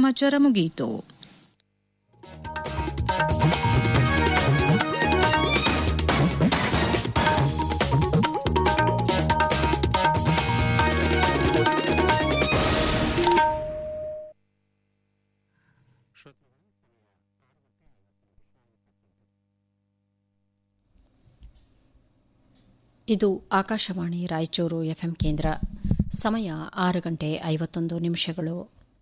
ಸಮಾಚಾರ ಮುಗಿಯಿತು ಇದು ಆಕಾಶವಾಣಿ ರಾಯಚೂರು ಎಫ್ಎಂ ಕೇಂದ್ರ ಸಮಯ ಆರು ಗಂಟೆ ಐವತ್ತೊಂದು ನಿಮಿಷಗಳು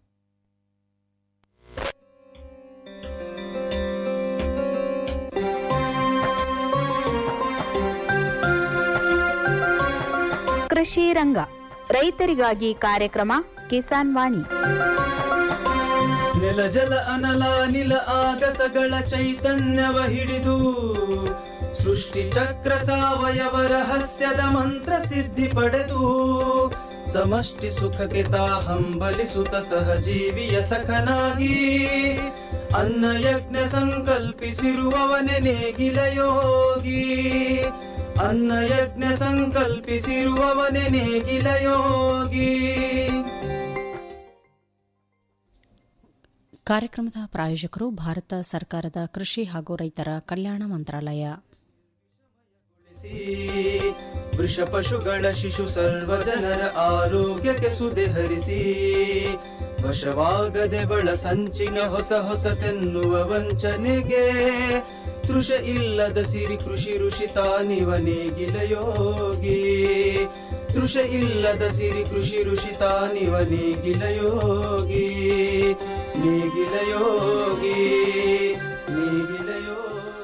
ಕೃಷಿ ರಂಗ ರೈತರಿಗಾಗಿ ಕಾರ್ಯಕ್ರಮ ಕಿಸಾನ್ ವಾಣಿ ನೆಲ ಜಲ ಅನಲ ನಿಲ ಆಗಸಗಳ ಚೈತನ್ಯವ ಹಿಡಿದು ಸೃಷ್ಟಿ ಚಕ್ರ ಸಾವಯವ ರಹಸ್ಯದ ಮಂತ್ರ ಸಿದ್ಧಿ ಪಡೆದು ಸಮಷ್ಟಿ ಸುಖಕ್ಕೆ ತಾ ಹಂಬಲಿಸುತ್ತ ಸಹಜೀವಿಯ ಸಖನಾಗಿ ಅನ್ನ ಯಜ್ಞ ಸಂಕಲ್ಪಿಸಿರುವವನೆ ನೇಗಿಲ ಯೋಗಿ ಅನ್ನ ಯಜ್ಞ ಸಂಕಲ್ಪಿಸಿರುವವನೆ ನೇಗಿಲ ಯೋಗಿ ಕಾರ್ಯಕ್ರಮದ ಪ್ರಾಯೋಜಕರು ಭಾರತ ಸರ್ಕಾರದ ಕೃಷಿ ಹಾಗೂ ರೈತರ ಕಲ್ಯಾಣ ಮಂತ್ರಾಲಯ ವೃಷ ಪಶುಗಳ ಶಿಶು ಸರ್ವ ಜನರ ಆರೋಗ್ಯಕ್ಕೆ ಸುದೆ ಹರಿಸಿ ವಶವಾಗದೆ ಬಳ ಸಂಚಿನ ಹೊಸ ಹೊಸತೆನ್ನುವ ವಂಚನೆಗೆ ತೃಷ ಇಲ್ಲದ ಸಿರಿ ಕೃಷಿ ಋಷಿ ತಾನಿವ ನೇಗಿಲ ಯೋಗಿ ತೃಷ ಇಲ್ಲದ ಸಿರಿ ಕೃಷಿ ಋಷಿ ತಾನಿವ ನೇಗಿಲ ಯೋಗಿ ನೇಗಿಲ ಯೋಗಿ ನೇಗಿಲ ಯೋಗಿ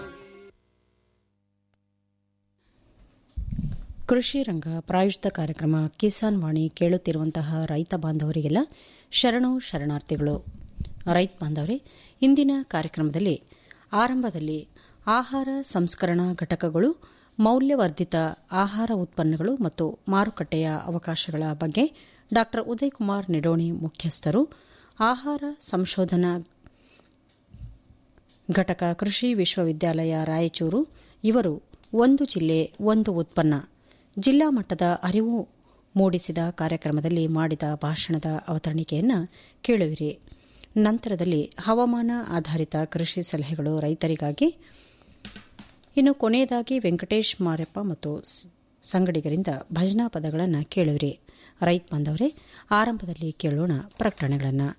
ಕೃಷಿ ರಂಗ ಪ್ರಾಯೋಜಿತ ಕಾರ್ಯಕ್ರಮ ಕಿಸಾನ್ ವಾಣಿ ಕೇಳುತ್ತಿರುವಂತಹ ರೈತ ಬಾಂಧವರಿಗೆಲ್ಲ ಶರಣು ಶರಣಾರ್ಥಿಗಳು ರೈತ ಬಾಂಧವರೇ ಇಂದಿನ ಕಾರ್ಯಕ್ರಮದಲ್ಲಿ ಆರಂಭದಲ್ಲಿ ಆಹಾರ ಸಂಸ್ಕರಣಾ ಘಟಕಗಳು ಮೌಲ್ಯವರ್ಧಿತ ಆಹಾರ ಉತ್ಪನ್ನಗಳು ಮತ್ತು ಮಾರುಕಟ್ಟೆಯ ಅವಕಾಶಗಳ ಬಗ್ಗೆ ಡಾ ಉದಯ್ ಕುಮಾರ್ ನಿಡೋಣಿ ಮುಖ್ಯಸ್ಥರು ಆಹಾರ ಸಂಶೋಧನಾ ಘಟಕ ಕೃಷಿ ವಿಶ್ವವಿದ್ಯಾಲಯ ರಾಯಚೂರು ಇವರು ಒಂದು ಜಿಲ್ಲೆ ಒಂದು ಉತ್ಪನ್ನ ಜಿಲ್ಲಾ ಮಟ್ಟದ ಅರಿವು ಮೂಡಿಸಿದ ಕಾರ್ಯಕ್ರಮದಲ್ಲಿ ಮಾಡಿದ ಭಾಷಣದ ಅವತರಣಿಕೆಯನ್ನು ಕೇಳುವಿರಿ ನಂತರದಲ್ಲಿ ಹವಾಮಾನ ಆಧಾರಿತ ಕೃಷಿ ಸಲಹೆಗಳು ರೈತರಿಗಾಗಿ ಇನ್ನು ಕೊನೆಯದಾಗಿ ವೆಂಕಟೇಶ್ ಮಾರೆಪ್ಪ ಮತ್ತು ಸಂಗಡಿಗರಿಂದ ಭಜನಾ ಪದಗಳನ್ನು ಕೇಳುವಿರಿ ರೈತ ಬಂದವರೇ ಆರಂಭದಲ್ಲಿ ಕೇಳೋಣ ಪ್ರಕಟಣೆಗಳನ್ನು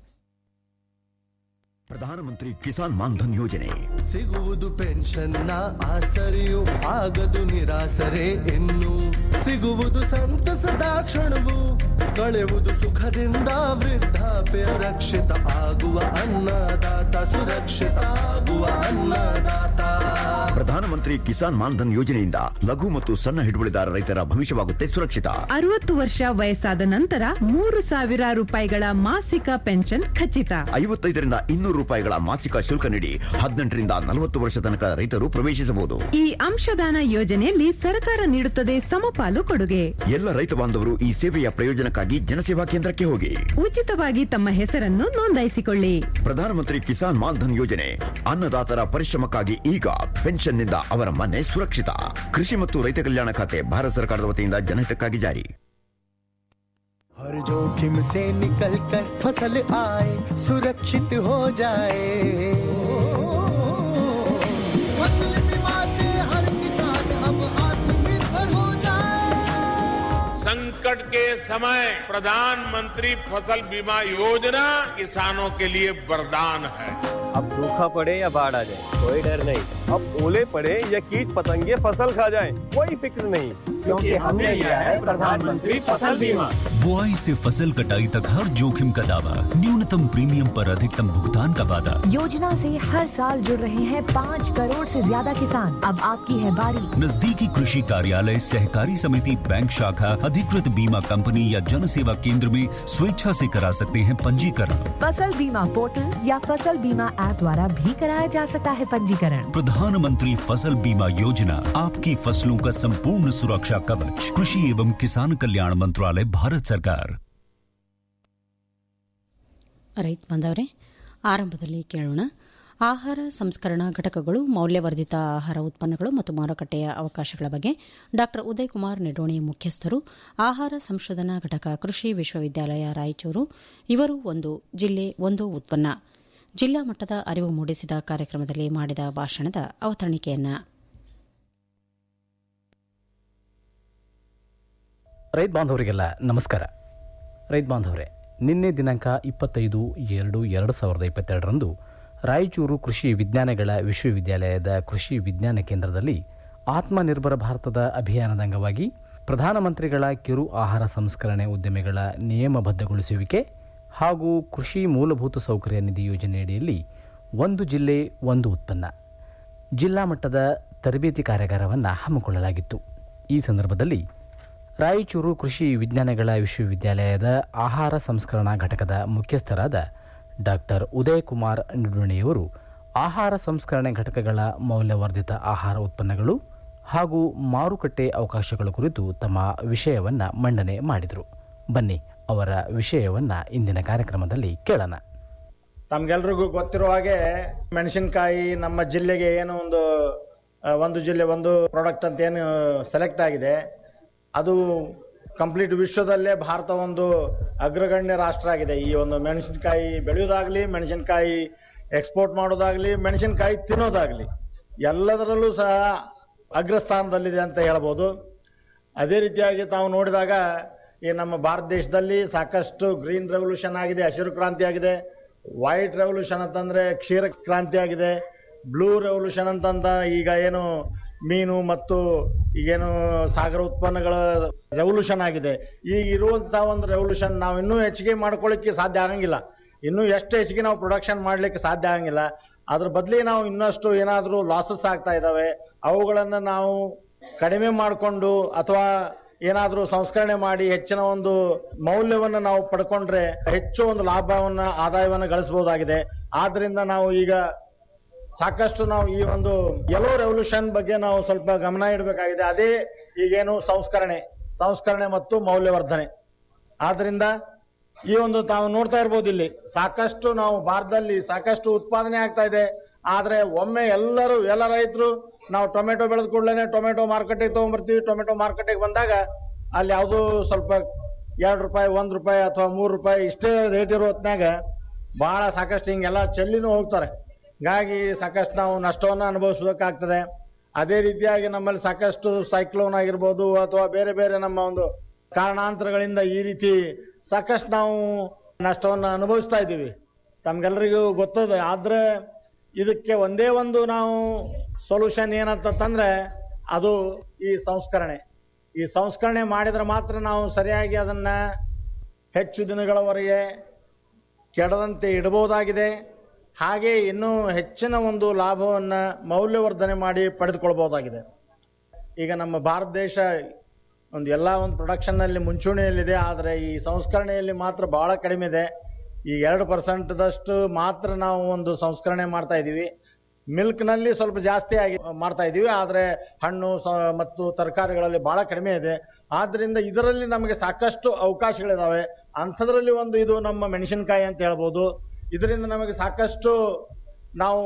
ಪ್ರಧಾನಮಂತ್ರಿ ಕಿಸಾನ್ ಮಾನ್ಧನ್ ಯೋಜನೆ ಸಿಗುವುದು ಪೆನ್ಷನ್ನ ಆಸರೆಯು ಆಗದು ನಿರಾಸರೆ ಇನ್ನು ಸಿಗುವುದು ಸಂತಸದ ಕ್ಷಣವು ಕಳೆಯುವುದು ಸುಖದಿಂದ ವೃದ್ಧಾಪ್ಯ ರಕ್ಷಿತ ಆಗುವ ಅನ್ನದಾತ ಸುರಕ್ಷಿತ ಆಗುವ ಅನ್ನದಾತ ಪ್ರಧಾನಮಂತ್ರಿ ಕಿಸಾನ್ ಮಾನ್ಧನ್ ಯೋಜನೆಯಿಂದ ಲಘು ಮತ್ತು ಸಣ್ಣ ಹಿಡುವಳಿದಾರ ರೈತರ ಭವಿಷ್ಯವಾಗುತ್ತೆ ಸುರಕ್ಷಿತ ಅರವತ್ತು ವರ್ಷ ವಯಸ್ಸಾದ ನಂತರ ಮೂರು ಸಾವಿರ ರೂಪಾಯಿಗಳ ಮಾಸಿಕ ಪೆನ್ಷನ್ ಖಚಿತ ಐವತ್ತೈದರಿಂದ ಇನ್ನೂರು ರೂಪಾಯಿಗಳ ಮಾಸಿಕ ಶುಲ್ಕ ನೀಡಿ ಹದಿನೆಂಟರಿಂದ ನಲವತ್ತು ವರ್ಷ ತನಕ ರೈತರು ಪ್ರವೇಶಿಸಬಹುದು ಈ ಅಂಶದಾನ ಯೋಜನೆಯಲ್ಲಿ ಸರ್ಕಾರ ನೀಡುತ್ತದೆ ಸಮಪಾಲು ಕೊಡುಗೆ ಎಲ್ಲ ರೈತ ಬಾಂಧವರು ಈ ಸೇವೆಯ ಪ್ರಯೋಜನಕ್ಕಾಗಿ ಜನಸೇವಾ ಕೇಂದ್ರಕ್ಕೆ ಹೋಗಿ ಉಚಿತವಾಗಿ ತಮ್ಮ ಹೆಸರನ್ನು ನೋಂದಾಯಿಸಿಕೊಳ್ಳಿ ಪ್ರಧಾನಮಂತ್ರಿ ಕಿಸಾನ್ ಮಾನ್ಧನ್ ಯೋಜನೆ ಅನ್ನದಾತರ ಪರಿಶ್ರಮಕ್ಕಾಗಿ ಈಗ ಪೆನ್ಷನ್ನಿಂದ ಅವರ ಮನೆ ಸುರಕ್ಷಿತ ಕೃಷಿ ಮತ್ತು ರೈತ ಕಲ್ಯಾಣ ಖಾತೆ ಭಾರತ ಸರ್ಕಾರದ ವತಿಯಿಂದ ಜನಹಿತಕ್ಕಾಗಿ ಜಾರಿ हर जोखिम से निकल कर फसल आए सुरक्षित हो जाए फसल बीमा से हर किसान अब आत्मनिर्भर हो जाए संकट के समय प्रधानमंत्री फसल बीमा योजना किसानों के लिए वरदान है अब सूखा पड़े या बाढ़ आ जाए कोई डर नहीं अब ओले पड़े या कीट पतंगे फसल खा जाए कोई फिक्र नहीं क्योंकि हमने लिया है प्रधानमंत्री फसल बीमा बुआई से फसल कटाई तक हर जोखिम का दावा न्यूनतम प्रीमियम पर अधिकतम भुगतान का वादा योजना से हर साल जुड़ रहे हैं पाँच करोड़ से ज्यादा किसान अब आपकी है बारी नजदीकी कृषि कार्यालय सहकारी समिति बैंक शाखा अधिकृत बीमा कंपनी या जन सेवा केंद्र में स्वेच्छा से करा सकते हैं पंजीकरण फसल बीमा पोर्टल या फसल बीमा ऐप द्वारा भी कराया जा सकता है पंजीकरण प्रधानमंत्री फसल बीमा योजना आपकी फसलों का संपूर्ण सुरक्षा कवच कृषि एवं किसान कल्याण मंत्रालय भारत सरकार ರೈತ ಬಂದವರೇ ಆರಂಭದಲ್ಲಿ ಕೇಳೋಣ ಆಹಾರ ಸಂಸ್ಕರಣಾ ಘಟಕಗಳು ಮೌಲ್ಯವರ್ಧಿತ ಆಹಾರ ಉತ್ಪನ್ನಗಳು ಮತ್ತು ಮಾರುಕಟ್ಟೆಯ ಅವಕಾಶಗಳ ಬಗ್ಗೆ ಡಾ ಉದಯ್ ಕುಮಾರ್ ನಿಡೋಣಿ ಮುಖ್ಯಸ್ಥರು ಆಹಾರ ಸಂಶೋಧನಾ ಘಟಕ ಕೃಷಿ ವಿಶ್ವವಿದ್ಯಾಲಯ ರಾಯಚೂರು ಇವರು ಒಂದು ಜಿಲ್ಲೆ ಒಂದು ಉತ್ಪನ್ನ ಜಿಲ್ಲಾ ಮಟ್ಟದ ಅರಿವು ಮೂಡಿಸಿದ ಕಾರ್ಯಕ್ರಮದಲ್ಲಿ ಮಾಡಿದ ಭಾಷಣದ ಅವತರಣಿಕೆಯನ್ನ ರೈತ ಬಾಂಧವರಿಗೆಲ್ಲ ನಮಸ್ಕಾರ ರೈತ ಬಾಂಧವರೇ ನಿನ್ನೆ ದಿನಾಂಕ ಇಪ್ಪತ್ತೈದು ಎರಡು ಎರಡು ಸಾವಿರದ ಇಪ್ಪತ್ತೆರಡರಂದು ರಾಯಚೂರು ಕೃಷಿ ವಿಜ್ಞಾನಗಳ ವಿಶ್ವವಿದ್ಯಾಲಯದ ಕೃಷಿ ವಿಜ್ಞಾನ ಕೇಂದ್ರದಲ್ಲಿ ಆತ್ಮನಿರ್ಭರ ಭಾರತದ ಅಭಿಯಾನದ ಅಂಗವಾಗಿ ಪ್ರಧಾನಮಂತ್ರಿಗಳ ಕಿರು ಆಹಾರ ಸಂಸ್ಕರಣೆ ಉದ್ಯಮಿಗಳ ನಿಯಮಬದ್ಧಗೊಳಿಸುವಿಕೆ ಹಾಗೂ ಕೃಷಿ ಮೂಲಭೂತ ಸೌಕರ್ಯ ನಿಧಿ ಯೋಜನೆಯಡಿಯಲ್ಲಿ ಒಂದು ಜಿಲ್ಲೆ ಒಂದು ಉತ್ಪನ್ನ ಜಿಲ್ಲಾ ಮಟ್ಟದ ತರಬೇತಿ ಕಾರ್ಯಾಗಾರವನ್ನು ಹಮ್ಮಿಕೊಳ್ಳಲಾಗಿತ್ತು ಈ ಸಂದರ್ಭದಲ್ಲಿ ರಾಯಚೂರು ಕೃಷಿ ವಿಜ್ಞಾನಗಳ ವಿಶ್ವವಿದ್ಯಾಲಯದ ಆಹಾರ ಸಂಸ್ಕರಣಾ ಘಟಕದ ಮುಖ್ಯಸ್ಥರಾದ ಡಾಕ್ಟರ್ ಉದಯ್ ಕುಮಾರ್ ನಿಡುಣಿಯವರು ಆಹಾರ ಸಂಸ್ಕರಣೆ ಘಟಕಗಳ ಮೌಲ್ಯವರ್ಧಿತ ಆಹಾರ ಉತ್ಪನ್ನಗಳು ಹಾಗೂ ಮಾರುಕಟ್ಟೆ ಅವಕಾಶಗಳ ಕುರಿತು ತಮ್ಮ ವಿಷಯವನ್ನು ಮಂಡನೆ ಮಾಡಿದರು ಬನ್ನಿ ಅವರ ವಿಷಯವನ್ನು ಇಂದಿನ ಕಾರ್ಯಕ್ರಮದಲ್ಲಿ ಕೇಳೋಣ ತಮ್ಗೆಲ್ರಿಗೂ ಗೊತ್ತಿರೋ ಹಾಗೆ ಮೆಣಸಿನಕಾಯಿ ನಮ್ಮ ಜಿಲ್ಲೆಗೆ ಏನು ಒಂದು ಆ, ಒಂದು ಜಿಲ್ಲೆ ಒಂದು ಪ್ರಾಡಕ್ಟ್ ಅಂತ ಏನು ಸೆಲೆಕ್ಟ್ ಆಗಿದೆ ಅದು ಕಂಪ್ಲೀಟ್ ವಿಶ್ವದಲ್ಲೇ ಭಾರತ ಒಂದು ಅಗ್ರಗಣ್ಯ ರಾಷ್ಟ್ರ ಆಗಿದೆ ಈ ಒಂದು ಮೆಣಸಿನಕಾಯಿ ಬೆಳೆಯೋದಾಗ್ಲಿ ಮೆಣಸಿನಕಾಯಿ ಎಕ್ಸ್ಪೋರ್ಟ್ ಮಾಡೋದಾಗ್ಲಿ ಮೆಣಸಿನಕಾಯಿ ತಿನ್ನೋದಾಗ್ಲಿ ಎಲ್ಲದರಲ್ಲೂ ಸಹ ಅಗ್ರಸ್ಥಾನದಲ್ಲಿದೆ ಅಂತ ಹೇಳ್ಬೋದು ಅದೇ ರೀತಿಯಾಗಿ ತಾವು ನೋಡಿದಾಗ ಈ ನಮ್ಮ ಭಾರತ ದೇಶದಲ್ಲಿ ಸಾಕಷ್ಟು ಗ್ರೀನ್ ರೆವಲ್ಯೂಷನ್ ಆಗಿದೆ ಹಸಿರು ಕ್ರಾಂತಿ ಆಗಿದೆ ವೈಟ್ ರೆವಲ್ಯೂಷನ್ ಅಂತಂದ್ರೆ ಕ್ಷೀರ ಕ್ರಾಂತಿ ಆಗಿದೆ ಬ್ಲೂ ರೆವಲ್ಯೂಷನ್ ಅಂತಂದ ಈಗ ಏನು ಮೀನು ಮತ್ತು ಈಗೇನು ಸಾಗರ ಉತ್ಪನ್ನಗಳ ರೆವಲ್ಯೂಷನ್ ಆಗಿದೆ ಈಗ ಇರುವಂತಹ ಒಂದು ರೆವಲ್ಯೂಷನ್ ನಾವು ಇನ್ನೂ ಹೆಚ್ಚಿಗೆ ಮಾಡ್ಕೊಳ್ಳಿಕ್ಕೆ ಸಾಧ್ಯ ಆಗಂಗಿಲ್ಲ ಇನ್ನೂ ಎಷ್ಟು ಹೆಚ್ಚಿಗೆ ನಾವು ಪ್ರೊಡಕ್ಷನ್ ಮಾಡ್ಲಿಕ್ಕೆ ಸಾಧ್ಯ ಆಗಂಗಿಲ್ಲ ಅದ್ರ ಬದಲಿ ನಾವು ಇನ್ನಷ್ಟು ಏನಾದರೂ ಲಾಸಸ್ ಆಗ್ತಾ ಇದ್ದಾವೆ ಅವುಗಳನ್ನು ನಾವು ಕಡಿಮೆ ಮಾಡಿಕೊಂಡು ಅಥವಾ ಏನಾದರೂ ಸಂಸ್ಕರಣೆ ಮಾಡಿ ಹೆಚ್ಚಿನ ಒಂದು ಮೌಲ್ಯವನ್ನು ನಾವು ಪಡ್ಕೊಂಡ್ರೆ ಹೆಚ್ಚು ಒಂದು ಲಾಭವನ್ನ ಆದಾಯವನ್ನು ಗಳಿಸಬಹುದಾಗಿದೆ ಆದ್ರಿಂದ ನಾವು ಈಗ ಸಾಕಷ್ಟು ನಾವು ಈ ಒಂದು ಯೆಲ್ಲೋ ರೆವಲ್ಯೂಷನ್ ಬಗ್ಗೆ ನಾವು ಸ್ವಲ್ಪ ಗಮನ ಇಡಬೇಕಾಗಿದೆ ಅದೇ ಈಗೇನು ಸಂಸ್ಕರಣೆ ಸಂಸ್ಕರಣೆ ಮತ್ತು ಮೌಲ್ಯವರ್ಧನೆ ಆದ್ರಿಂದ ಈ ಒಂದು ತಾವು ನೋಡ್ತಾ ಇರ್ಬೋದು ಇಲ್ಲಿ ಸಾಕಷ್ಟು ನಾವು ಭಾರತದಲ್ಲಿ ಸಾಕಷ್ಟು ಉತ್ಪಾದನೆ ಆಗ್ತಾ ಇದೆ ಆದ್ರೆ ಒಮ್ಮೆ ಎಲ್ಲರೂ ಎಲ್ಲ ರೈತರು ನಾವು ಟೊಮೆಟೊ ಬೆಳೆದ ಕೂಡಲೇ ಟೊಮೆಟೊ ಮಾರ್ಕೆಟಿಗೆ ತಗೊಂಡ್ಬರ್ತೀವಿ ಟೊಮೆಟೊ ಮಾರ್ಕೆಟಿಗೆ ಬಂದಾಗ ಅಲ್ಲಿ ಯಾವುದೋ ಸ್ವಲ್ಪ ಎರಡು ರೂಪಾಯಿ ಒಂದ್ ರೂಪಾಯಿ ಅಥವಾ ಮೂರು ರೂಪಾಯಿ ಇಷ್ಟೇ ರೇಟ್ ಇರೋ ಹೊತ್ನ್ಯಾಗ ಬಹಳ ಸಾಕಷ್ಟು ಹಿಂಗೆಲ್ಲ ಚೆಲ್ಲಿನೂ ಹೋಗ್ತಾರೆ ಹೀಗಾಗಿ ಸಾಕಷ್ಟು ನಾವು ನಷ್ಟವನ್ನು ಅನುಭವಿಸಬೇಕಾಗ್ತದೆ ಅದೇ ರೀತಿಯಾಗಿ ನಮ್ಮಲ್ಲಿ ಸಾಕಷ್ಟು ಸೈಕ್ಲೋನ್ ಆಗಿರ್ಬೋದು ಅಥವಾ ಬೇರೆ ಬೇರೆ ನಮ್ಮ ಒಂದು ಕಾರಣಾಂತರಗಳಿಂದ ಈ ರೀತಿ ಸಾಕಷ್ಟು ನಾವು ನಷ್ಟವನ್ನು ಅನುಭವಿಸ್ತಾ ಇದ್ದೀವಿ ತಮ್ಗೆಲ್ಲರಿಗೂ ಗೊತ್ತದೆ ಆದ್ರೆ ಇದಕ್ಕೆ ಒಂದೇ ಒಂದು ನಾವು ಸೊಲ್ಯೂಷನ್ ಏನಂತಂದ್ರೆ ಅದು ಈ ಸಂಸ್ಕರಣೆ ಈ ಸಂಸ್ಕರಣೆ ಮಾಡಿದ್ರೆ ಮಾತ್ರ ನಾವು ಸರಿಯಾಗಿ ಅದನ್ನ ಹೆಚ್ಚು ದಿನಗಳವರೆಗೆ ಕೆಡದಂತೆ ಇಡಬಹುದಾಗಿದೆ ಹಾಗೆ ಇನ್ನೂ ಹೆಚ್ಚಿನ ಒಂದು ಲಾಭವನ್ನು ಮೌಲ್ಯವರ್ಧನೆ ಮಾಡಿ ಪಡೆದುಕೊಳ್ಬಹುದಾಗಿದೆ ಈಗ ನಮ್ಮ ಭಾರತ ದೇಶ ಒಂದು ಎಲ್ಲ ಒಂದು ಪ್ರೊಡಕ್ಷನ್ನಲ್ಲಿ ಮುಂಚೂಣಿಯಲ್ಲಿದೆ ಆದರೆ ಈ ಸಂಸ್ಕರಣೆಯಲ್ಲಿ ಮಾತ್ರ ಬಹಳ ಕಡಿಮೆ ಇದೆ ಈ ಎರಡು ಪರ್ಸೆಂಟ್ದಷ್ಟು ಮಾತ್ರ ನಾವು ಒಂದು ಸಂಸ್ಕರಣೆ ಮಾಡ್ತಾ ಇದ್ದೀವಿ ಮಿಲ್ಕ್ನಲ್ಲಿ ಸ್ವಲ್ಪ ಜಾಸ್ತಿ ಆಗಿ ಮಾಡ್ತಾ ಇದ್ದೀವಿ ಆದರೆ ಹಣ್ಣು ಸ ಮತ್ತು ತರಕಾರಿಗಳಲ್ಲಿ ಬಹಳ ಕಡಿಮೆ ಇದೆ ಆದ್ದರಿಂದ ಇದರಲ್ಲಿ ನಮಗೆ ಸಾಕಷ್ಟು ಅವಕಾಶಗಳಿದಾವೆ ಅಂಥದ್ರಲ್ಲಿ ಒಂದು ಇದು ನಮ್ಮ ಮೆಣಸಿನಕಾಯಿ ಅಂತ ಹೇಳ್ಬೋದು ಇದರಿಂದ ನಮಗೆ ಸಾಕಷ್ಟು ನಾವು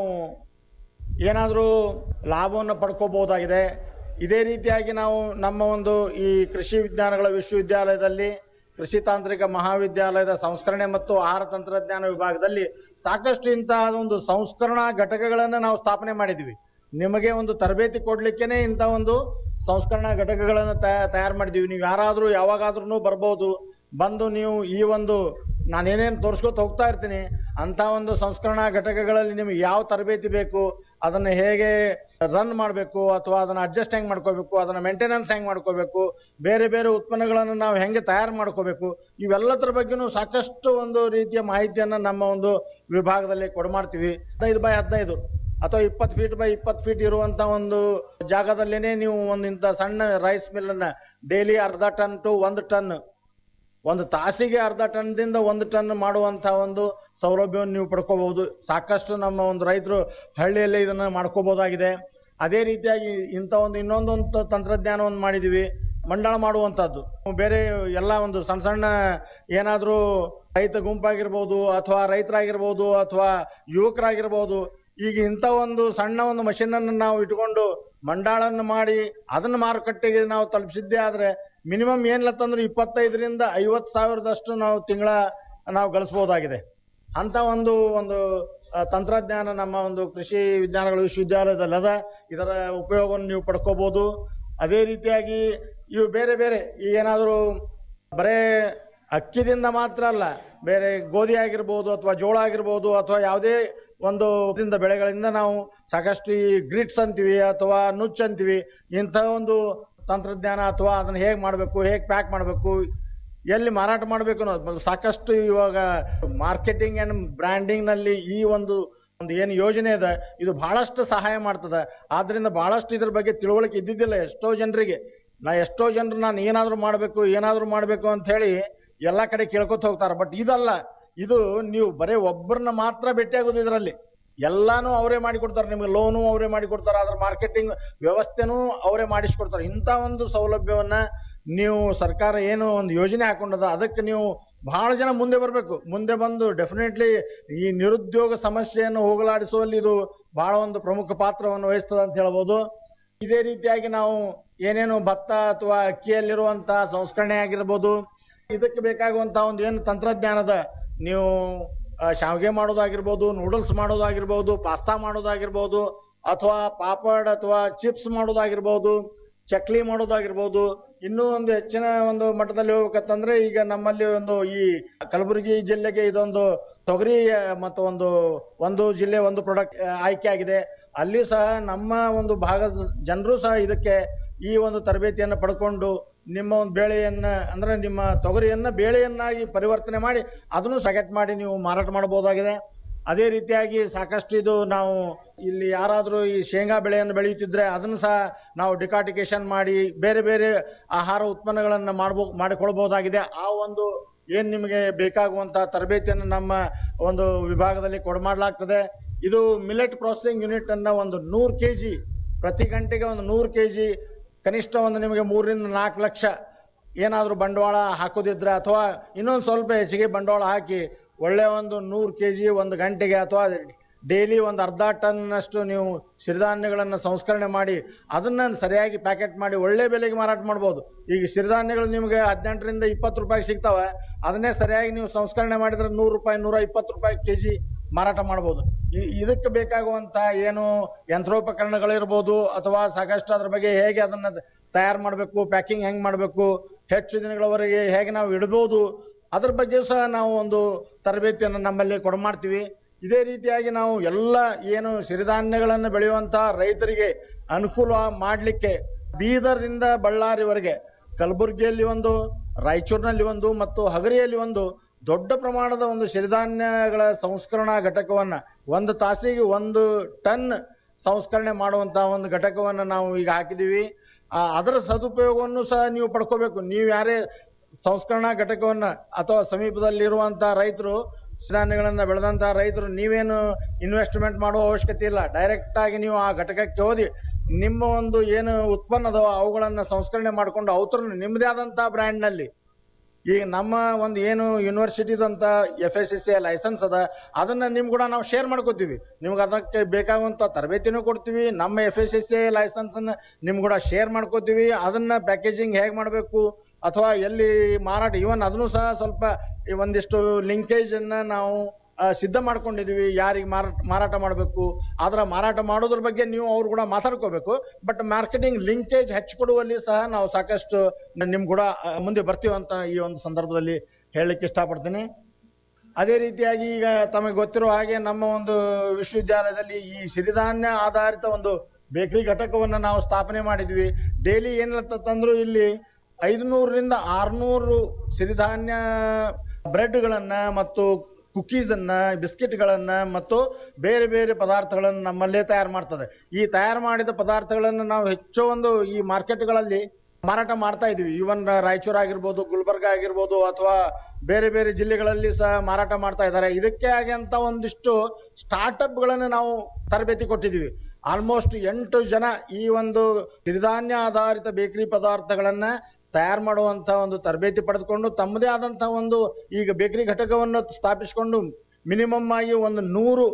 ಏನಾದರೂ ಲಾಭವನ್ನು ಪಡ್ಕೋಬಹುದಾಗಿದೆ ಇದೇ ರೀತಿಯಾಗಿ ನಾವು ನಮ್ಮ ಒಂದು ಈ ಕೃಷಿ ವಿಜ್ಞಾನಗಳ ವಿಶ್ವವಿದ್ಯಾಲಯದಲ್ಲಿ ಕೃಷಿ ತಾಂತ್ರಿಕ ಮಹಾವಿದ್ಯಾಲಯದ ಸಂಸ್ಕರಣೆ ಮತ್ತು ಆಹಾರ ತಂತ್ರಜ್ಞಾನ ವಿಭಾಗದಲ್ಲಿ ಸಾಕಷ್ಟು ಇಂತಹ ಒಂದು ಸಂಸ್ಕರಣಾ ಘಟಕಗಳನ್ನು ನಾವು ಸ್ಥಾಪನೆ ಮಾಡಿದ್ವಿ ನಿಮಗೆ ಒಂದು ತರಬೇತಿ ಕೊಡ್ಲಿಕ್ಕೇನೆ ಇಂಥ ಒಂದು ಸಂಸ್ಕರಣಾ ಘಟಕಗಳನ್ನು ತಯಾರು ಮಾಡಿದೀವಿ ನೀವು ಯಾರಾದರೂ ಯಾವಾಗಾದ್ರೂ ಬರ್ಬೋದು ಬಂದು ನೀವು ಈ ಒಂದು ನಾನು ಏನೇನು ತೋರಿಸ್ಕೊತ ಹೋಗ್ತಾ ಇರ್ತೀನಿ ಅಂತ ಒಂದು ಸಂಸ್ಕರಣಾ ಘಟಕಗಳಲ್ಲಿ ನಿಮಗೆ ಯಾವ ತರಬೇತಿ ಬೇಕು ಅದನ್ನ ಹೇಗೆ ರನ್ ಮಾಡಬೇಕು ಅಥವಾ ಅದನ್ನ ಅಡ್ಜಸ್ಟ್ ಹೆಂಗ್ ಮಾಡ್ಕೋಬೇಕು ಅದನ್ನ ಮೇಂಟೆನೆನ್ಸ್ ಹೆಂಗ್ ಮಾಡ್ಕೋಬೇಕು ಬೇರೆ ಬೇರೆ ಉತ್ಪನ್ನಗಳನ್ನು ನಾವು ಹೆಂಗೆ ತಯಾರು ಮಾಡ್ಕೋಬೇಕು ಇವೆಲ್ಲದರ ಬಗ್ಗೆನೂ ಸಾಕಷ್ಟು ಒಂದು ರೀತಿಯ ಮಾಹಿತಿಯನ್ನ ನಮ್ಮ ಒಂದು ವಿಭಾಗದಲ್ಲಿ ಕೊಡ್ಮಾಡ್ತೀವಿ ಹದಿನೈದು ಬೈ ಹದಿನೈದು ಅಥವಾ ಇಪ್ಪತ್ತು ಫೀಟ್ ಬೈ ಇಪ್ಪತ್ತು ಫೀಟ್ ಇರುವಂತ ಒಂದು ಜಾಗದಲ್ಲೇನೆ ನೀವು ಒಂದು ಇಂಥ ಸಣ್ಣ ರೈಸ್ ಮಿಲ್ಲನ್ನ ಡೈಲಿ ಅರ್ಧ ಟನ್ ಟು ಒಂದು ಟನ್ ಒಂದು ತಾಸಿಗೆ ಅರ್ಧ ಟನ್ದಿಂದ ಒಂದು ಟನ್ ಮಾಡುವಂತ ಒಂದು ಸೌಲಭ್ಯವನ್ನು ನೀವು ಪಡ್ಕೋಬಹುದು ಸಾಕಷ್ಟು ನಮ್ಮ ಒಂದು ರೈತರು ಹಳ್ಳಿಯಲ್ಲೇ ಇದನ್ನ ಮಾಡ್ಕೋಬಹುದಾಗಿದೆ ಅದೇ ರೀತಿಯಾಗಿ ಇಂಥ ಒಂದು ಇನ್ನೊಂದೊಂದು ತಂತ್ರಜ್ಞಾನವನ್ನು ಮಾಡಿದೀವಿ ಮಂಡಳ ಮಾಡುವಂತದ್ದು ಬೇರೆ ಎಲ್ಲ ಒಂದು ಸಣ್ಣ ಸಣ್ಣ ಏನಾದರೂ ರೈತ ಗುಂಪಾಗಿರ್ಬೋದು ಅಥವಾ ರೈತರಾಗಿರ್ಬೋದು ಅಥವಾ ಯುವಕರಾಗಿರ್ಬೋದು ಈಗ ಇಂಥ ಒಂದು ಸಣ್ಣ ಒಂದು machine ಅನ್ನು ನಾವು ಇಟ್ಕೊಂಡು ಮಂಡಾಳನ್ನು ಮಾಡಿ ಅದನ್ನ ಮಾರುಕಟ್ಟೆಗೆ ನಾವು ತಲುಪಿಸಿದ್ದೇ ಆದ್ರೆ ಮಿನಿಮಮ್ ಏನಿಲ್ಲತ್ತಂದ್ರೆ ಇಪ್ಪತ್ತೈದರಿಂದ ಐವತ್ತು ಸಾವಿರದಷ್ಟು ನಾವು ತಿಂಗಳ ನಾವು ಗಳಿಸ್ಬೋದಾಗಿದೆ ಅಂತ ಒಂದು ಒಂದು ಆ, ತಂತ್ರಜ್ಞಾನ ನಮ್ಮ ಒಂದು ಕೃಷಿ ವಿಜ್ಞಾನಗಳ ವಿಶ್ವವಿದ್ಯಾಲಯದಲ್ಲಿ ಅದ ಇದರ ಉಪಯೋಗವನ್ನು ನೀವು ಪಡ್ಕೋಬಹುದು ಅದೇ ರೀತಿಯಾಗಿ ಇವು ಬೇರೆ ಬೇರೆ ಈಗ ಏನಾದರೂ ಬರೇ ಅಕ್ಕಿದಿಂದ ಮಾತ್ರ ಅಲ್ಲ ಬೇರೆ ಗೋಧಿ ಆಗಿರ್ಬೋದು ಅಥವಾ ಜೋಳ ಆಗಿರ್ಬೋದು ಅಥವಾ ಯಾವುದೇ ಒಂದು ದಿಂದ ಬೆಳೆಗಳಿಂದ ನಾವು ಸಾಕಷ್ಟು ಈ ಗ್ರಿಟ್ಸ್ ಅಂತೀವಿ ಅಥವಾ ನುಚ್ಚ್ ಅಂತೀವಿ ಇಂಥ ಒಂದು ತಂತ್ರಜ್ಞಾನ ಅಥವಾ ಅದನ್ನ ಹೇಗೆ ಮಾಡಬೇಕು ಹೇಗೆ ಪ್ಯಾಕ್ ಮಾಡಬೇಕು ಎಲ್ಲಿ ಮಾರಾಟ ಮಾಡಬೇಕು ಅನ್ನೋದು ಸಾಕಷ್ಟು ಇವಾಗ ಮಾರ್ಕೆಟಿಂಗ್ ಅಂಡ್ ಬ್ರ್ಯಾಂಡಿಂಗ್ ನಲ್ಲಿ ಈ ಒಂದು ಒಂದು ಏನು ಯೋಜನೆ ಇದೆ ಇದು ಬಹಳಷ್ಟು ಸಹಾಯ ಮಾಡ್ತದೆ ಆದ್ರಿಂದ ಬಹಳಷ್ಟು ಇದ್ರ ಬಗ್ಗೆ ತಿಳುವಳಿಕೆ ಇದ್ದಿದ್ದಿಲ್ಲ ಎಷ್ಟೋ ಜನರಿಗೆ ನಾ ಎಷ್ಟೋ ಜನರು ನಾನು ಏನಾದರೂ ಮಾಡಬೇಕು ಏನಾದರೂ ಮಾಡಬೇಕು ಅಂತ ಹೇಳಿ ಎಲ್ಲ ಕಡೆ ಕೇಳ್ಕೊತ ಹೋಗ್ತಾರೆ ಬಟ್ ಇದಲ್ಲ ಇದು ನೀವು ಬರೀ ಒಬ್ಬರನ್ನ ಮಾತ್ರ ಭೇಟಿಯಾಗೋದು ಇದರಲ್ಲಿ ಎಲ್ಲಾನು ಅವರೇ ಮಾಡಿಕೊಡ್ತಾರೆ ನಿಮಗೆ ಲೋನು ಅವರೇ ಮಾಡಿಕೊಡ್ತಾರೆ ಅದ್ರ ಮಾರ್ಕೆಟಿಂಗ್ ವ್ಯವಸ್ಥೆನೂ ಅವರೇ ಮಾಡಿಸ್ಕೊಡ್ತಾರೆ ಇಂಥ ಒಂದು ಸೌಲಭ್ಯವನ್ನ ನೀವು ಸರ್ಕಾರ ಏನು ಒಂದು ಯೋಜನೆ ಹಾಕೊಂಡದ ಅದಕ್ಕೆ ನೀವು ಬಹಳ ಜನ ಮುಂದೆ ಬರಬೇಕು ಮುಂದೆ ಬಂದು ಡೆಫಿನೆಟ್ಲಿ ಈ ನಿರುದ್ಯೋಗ ಸಮಸ್ಯೆಯನ್ನು ಹೋಗಲಾಡಿಸುವಲ್ಲಿ ಇದು ಬಹಳ ಒಂದು ಪ್ರಮುಖ ಪಾತ್ರವನ್ನು ವಹಿಸ್ತದೆ ಅಂತ ಹೇಳ್ಬೋದು ಇದೇ ರೀತಿಯಾಗಿ ನಾವು ಏನೇನು ಭತ್ತ ಅಥವಾ ಅಕ್ಕಿಯಲ್ಲಿರುವಂತಹ ಸಂಸ್ಕರಣೆ ಆಗಿರ್ಬೋದು ಇದಕ್ಕೆ ಬೇಕಾಗುವಂತಹ ಒಂದು ಏನು ತಂತ್ರಜ್ಞಾನದ ನೀವು ಆ, ಶಾವಿಗೆ ಮಾಡೋದಾಗಿರ್ಬೋದು ನೂಡಲ್ಸ್ ಮಾಡೋದಾಗಿರ್ಬೋದು ಪಾಸ್ತಾ ಮಾಡೋದಾಗಿರ್ಬೋದು ಅಥವಾ ಪಾಪಡ್ ಅಥವಾ ಚಿಪ್ಸ್ ಮಾಡೋದಾಗಿರ್ಬೋದು ಚಕ್ಲಿ ಮಾಡೋದಾಗಿರ್ಬೋದು ಇನ್ನೂ ಒಂದು ಹೆಚ್ಚಿನ ಒಂದು ಮಟ್ಟದಲ್ಲಿ ಹೋಗ್ಬೇಕಂತಂದ್ರೆ ಈಗ ನಮ್ಮಲ್ಲಿ ಒಂದು ಈ ಕಲಬುರಗಿ ಜಿಲ್ಲೆಗೆ ಇದೊಂದು ತೊಗರಿ ಆ, ಮತ್ತು ಒಂದು ಒಂದು ಜಿಲ್ಲೆ ಒಂದು ಪ್ರಾಡಕ್ಟ್ ಆಯ್ಕೆ ಆಗಿದೆ ಅಲ್ಲಿಯೂ ಸಹ ನಮ್ಮ ಒಂದು ಭಾಗದ ಜನರು ಸಹ ಇದಕ್ಕೆ ಈ ಒಂದು ತರಬೇತಿಯನ್ನು ಪಡ್ಕೊಂಡು ನಿಮ್ಮ ಒಂದು ಬೇಳೆಯನ್ನ ಅಂದ್ರೆ ನಿಮ್ಮ ತೊಗರಿಯನ್ನ ಬೇಳೆಯನ್ನಾಗಿ ಪರಿವರ್ತನೆ ಮಾಡಿ ಅದನ್ನು ಸೆಕೆಟ್ ಮಾಡಿ ನೀವು ಮಾರಾಟ ಮಾಡಬಹುದಾಗಿದೆ ಅದೇ ರೀತಿಯಾಗಿ ಸಾಕಷ್ಟು ಇದು ನಾವು ಇಲ್ಲಿ ಯಾರಾದರೂ ಈ ಶೇಂಗಾ ಬೆಳೆಯನ್ನು ಬೆಳೆಯುತ್ತಿದ್ರೆ ಅದನ್ನು ಸಹ ನಾವು ಡಿಕಾಟಿಕೇಶನ್ ಮಾಡಿ ಬೇರೆ ಬೇರೆ ಆಹಾರ ಉತ್ಪನ್ನಗಳನ್ನು ಮಾಡ್ಬೋ ಮಾಡಿಕೊಳ್ಬಹುದಾಗಿದೆ ಆ ಒಂದು ಏನ್ ನಿಮಗೆ ಬೇಕಾಗುವಂತಹ ತರಬೇತಿಯನ್ನು ನಮ್ಮ ಒಂದು ವಿಭಾಗದಲ್ಲಿ ಕೊಡಮಾಡಲಾಗ್ತದೆ ಇದು ಮಿಲೆಟ್ ಪ್ರೊಸೆಸಿಂಗ್ ಯೂನಿಟ್ ಅನ್ನ ಒಂದು ನೂರು ಕೆ ಜಿ ಪ್ರತಿ ಗಂಟೆಗೆ ಒಂದು ನೂರು ಕೆ ಜಿ ಕನಿಷ್ಠ ಒಂದು ನಿಮಗೆ ಮೂರರಿಂದ ನಾಲ್ಕು ಲಕ್ಷ ಏನಾದರೂ ಬಂಡವಾಳ ಹಾಕೋದಿದ್ರೆ ಅಥವಾ ಇನ್ನೊಂದು ಸ್ವಲ್ಪ ಹೆಚ್ಚಿಗೆ ಬಂಡವಾಳ ಹಾಕಿ ಒಳ್ಳೆ ಒಂದು ನೂರು ಕೆ ಜಿ ಒಂದು ಗಂಟೆಗೆ ಅಥವಾ ಡೈಲಿ ಒಂದು ಅರ್ಧ ಟನ್ನಷ್ಟು ನೀವು ಸಿರಿಧಾನ್ಯಗಳನ್ನು ಸಂಸ್ಕರಣೆ ಮಾಡಿ ಅದನ್ನ ಸರಿಯಾಗಿ ಪ್ಯಾಕೆಟ್ ಮಾಡಿ ಒಳ್ಳೆ ಬೆಲೆಗೆ ಮಾರಾಟ ಮಾಡ್ಬೋದು ಈಗ ಸಿರಿಧಾನ್ಯಗಳು ನಿಮಗೆ ಹದಿನೆಂಟರಿಂದ ಇಪ್ಪತ್ತು ರೂಪಾಯಿ ಸಿಗ್ತವೆ ಅದನ್ನೇ ಸರಿಯಾಗಿ ನೀವು ಸಂಸ್ಕರಣೆ ಮಾಡಿದ್ರೆ ನೂರು ರೂಪಾಯಿ ನೂರ ಇಪ್ಪತ್ತು ರೂಪಾಯಿ ಕೆ ಜಿ ಮಾರಾಟ ಮಾಡ್ಬೋದು ಇ- ಇದಕ್ಕೆ ಬೇಕಾಗುವಂತ ಏನು ಯಂತ್ರೋಪಕರಣಗಳಿರ್ಬೋದು ಅಥವಾ ಸಾಕಷ್ಟು ಅದ್ರ ಬಗ್ಗೆ ಹೇಗೆ ಅದನ್ನ ತಯಾರು ಮಾಡಬೇಕು ಪ್ಯಾಕಿಂಗ್ ಹೆಂಗ್ ಮಾಡಬೇಕು ಹೆಚ್ಚು ದಿನಗಳವರೆಗೆ ಹೇಗೆ ನಾವು ಇಡ್ಬೋದು ಅದ್ರ ಬಗ್ಗೆ ಸಹ ನಾವು ಒಂದು ತರಬೇತಿಯನ್ನು ನಮ್ಮಲ್ಲಿ ಕೊಡಮಾಡ್ತೀವಿ ಇದೇ ರೀತಿಯಾಗಿ ನಾವು ಎಲ್ಲ ಏನು ಸಿರಿಧಾನ್ಯಗಳನ್ನು ಬೆಳೆಯುವಂತಹ ರೈತರಿಗೆ ಅನುಕೂಲ ಮಾಡಲಿಕ್ಕೆ ಬೀದರ್ದಿಂದ ಬಳ್ಳಾರಿವರೆಗೆ ಕಲಬುರಗಿಯಲ್ಲಿ ಒಂದು ರಾಯಚೂರಿನಲ್ಲಿ ಒಂದು ಮತ್ತು ಹಗರಿಯಲ್ಲಿ ಒಂದು ದೊಡ್ಡ ಪ್ರಮಾಣದ ಒಂದು ಸಿರಿಧಾನ್ಯಗಳ ಸಂಸ್ಕರಣಾ ಘಟಕವನ್ನ ಒಂದು ತಾಸಿಗೆ ಒಂದು ಟನ್ ಸಂಸ್ಕರಣೆ ಮಾಡುವಂತಹ ಒಂದು ಘಟಕವನ್ನು ನಾವು ಈಗ ಹಾಕಿದೀವಿ ಆ, ಅದರ ಸದುಪಯೋಗವನ್ನು ಸಹ ನೀವು ಪಡ್ಕೋಬೇಕು ನೀವು ಯಾರೇ ಸಂಸ್ಕರಣಾ ಘಟಕವನ್ನ ಅಥವಾ ಸಮೀಪದಲ್ಲಿರುವಂತಹ ರೈತರು ಸಿರಿಧಾನ್ಯಗಳನ್ನ ಬೆಳೆದಂತಹ ರೈತರು ನೀವೇನು ಇನ್ವೆಸ್ಟ್ಮೆಂಟ್ ಮಾಡುವ ಅವಶ್ಯಕತೆ ಇಲ್ಲ ಡೈರೆಕ್ಟ್ ಆಗಿ ನೀವು ಆ ಘಟಕಕ್ಕೆ ಹೋದಿ ನಿಮ್ಮ ಒಂದು ಏನು ಉತ್ಪನ್ನದೋ ಅವುಗಳನ್ನ ಸಂಸ್ಕರಣೆ ಮಾಡಿಕೊಂಡು ಅವತರನ್ನು ನಿಮ್ಮದೇ ಆದಂತಹ ಬ್ರ್ಯಾಂಡ್ ನಲ್ಲಿ ಈಗ ನಮ್ಮ ಒಂದು ಏನು ಯೂನಿವರ್ಸಿಟಿದಂತ F S S A license ಅದ ಅದನ್ನ ನಿಮ್ ಕೂಡ ನಾವು ಶೇರ್ ಮಾಡ್ಕೋತೀವಿ ನಿಮ್ಗೆ ಅದಕ್ಕೆ ಬೇಕಾಗುವಂತ ತರಬೇತಿನೂ ಕೊಡ್ತೀವಿ ನಮ್ಮ F S S A license ಅನ್ನ ನಿಮ್ ಕೂಡ ಶೇರ್ ಮಾಡ್ಕೋತೀವಿ ಅದನ್ನ ಪ್ಯಾಕೇಜಿಂಗ್ ಹೇಗೆ ಮಾಡಬೇಕು ಅಥವಾ ಎಲ್ಲಿ ಮಾರಾಟ ಇವನ್ ಅದನ್ನು ಸಹ ಸ್ವಲ್ಪ ಈ ಒಂದಿಷ್ಟು ಲಿಂಕೇಜ್ ಅನ್ನ ನಾವು ಆ, ಸಿದ್ಧ ಮಾಡ್ಕೊಂಡಿದೀವಿ ಯಾರಿಗೆ ಮಾರಾಟ ಮಾರಾಟ ಮಾಡಬೇಕು ಅದರ ಮಾರಾಟ ಮಾಡೋದ್ರ ಬಗ್ಗೆ ನೀವು ಅವ್ರು ಕೂಡ ಮಾತಾಡ್ಕೋಬೇಕು ಬಟ್ ಮಾರ್ಕೆಟಿಂಗ್ ಲಿಂಕೇಜ್ ಹೆಚ್ಚಿಕೊಡುವಲ್ಲಿ ಸಹ ನಾವು ಸಾಕಷ್ಟು ನಿಮ್ ಕೂಡ ಆ, ಮುಂದೆ ಬರ್ತೀವಿ ಅಂತ ಈ ಒಂದು ಸಂದರ್ಭದಲ್ಲಿ ಹೇಳಲಿಕ್ಕೆ ಇಷ್ಟಪಡ್ತೀನಿ ಅದೇ ರೀತಿಯಾಗಿ ಈಗ ತಮಗೆ ಗೊತ್ತಿರೋ ಹಾಗೆ ನಮ್ಮ ಒಂದು ವಿಶ್ವವಿದ್ಯಾಲಯದಲ್ಲಿ ಈ ಸಿರಿಧಾನ್ಯ ಆಧಾರಿತ ಒಂದು ಬೇಕರಿ ಘಟಕವನ್ನು ನಾವು ಸ್ಥಾಪನೆ ಮಾಡಿದ್ವಿ ಡೈಲಿ ಏನಿಲ್ಲತ್ತಂದ್ರು ಇಲ್ಲಿ ಐದುನೂರರಿಂದ ಆರ್ನೂರು ಸಿರಿಧಾನ್ಯ ಬ್ರೆಡ್ಗಳನ್ನ ಮತ್ತು ಕುಕೀಸ್ ಅನ್ನ ಬಿಸ್ಕೆಟ್ಗಳನ್ನ ಮತ್ತು ಬೇರೆ ಬೇರೆ ಪದಾರ್ಥಗಳನ್ನು ನಮ್ಮಲ್ಲೇ ತಯಾರು ಮಾಡ್ತದೆ ಈ ತಯಾರು ಮಾಡಿದ ಪದಾರ್ಥಗಳನ್ನು ನಾವು ಹೆಚ್ಚು ಒಂದು ಈ ಮಾರ್ಕೆಟ್ಗಳಲ್ಲಿ ಮಾರಾಟ ಮಾಡ್ತಾ ಇದೀವಿ ಈವನ್ ರಾಯಚೂರು ಆಗಿರ್ಬೋದು ಗುಲ್ಬರ್ಗ ಆಗಿರ್ಬೋದು ಅಥವಾ ಬೇರೆ ಬೇರೆ ಜಿಲ್ಲೆಗಳಲ್ಲಿ ಸಹ ಮಾರಾಟ ಮಾಡ್ತಾ ಇದ್ದಾರೆ ಇದಕ್ಕೆ ಆಗಂತ ಒಂದಿಷ್ಟು ಸ್ಟಾರ್ಟ್ಅಪ್ಗಳನ್ನು ನಾವು ತರಬೇತಿ ಕೊಟ್ಟಿದ್ದೀವಿ ಆಲ್ಮೋಸ್ಟ್ ಎಂಟು ಜನ ಈ ಒಂದು ಸಿರಿಧಾನ್ಯ ಆಧಾರಿತ ಬೇಕರಿ ಪದಾರ್ಥಗಳನ್ನ ತಯಾರು ಮಾಡುವಂತ ಒಂದು ತರಬೇತಿ ಪಡೆದುಕೊಂಡು ತಮ್ಮದೇ ಆದಂತಹ ಒಂದು ಈಗ ಬೇಕರಿ ಘಟಕವನ್ನು ಸ್ಥಾಪಿಸಿಕೊಂಡು ಮಿನಿಮಮ್ ಆಗಿ ಒಂದು ನೂರು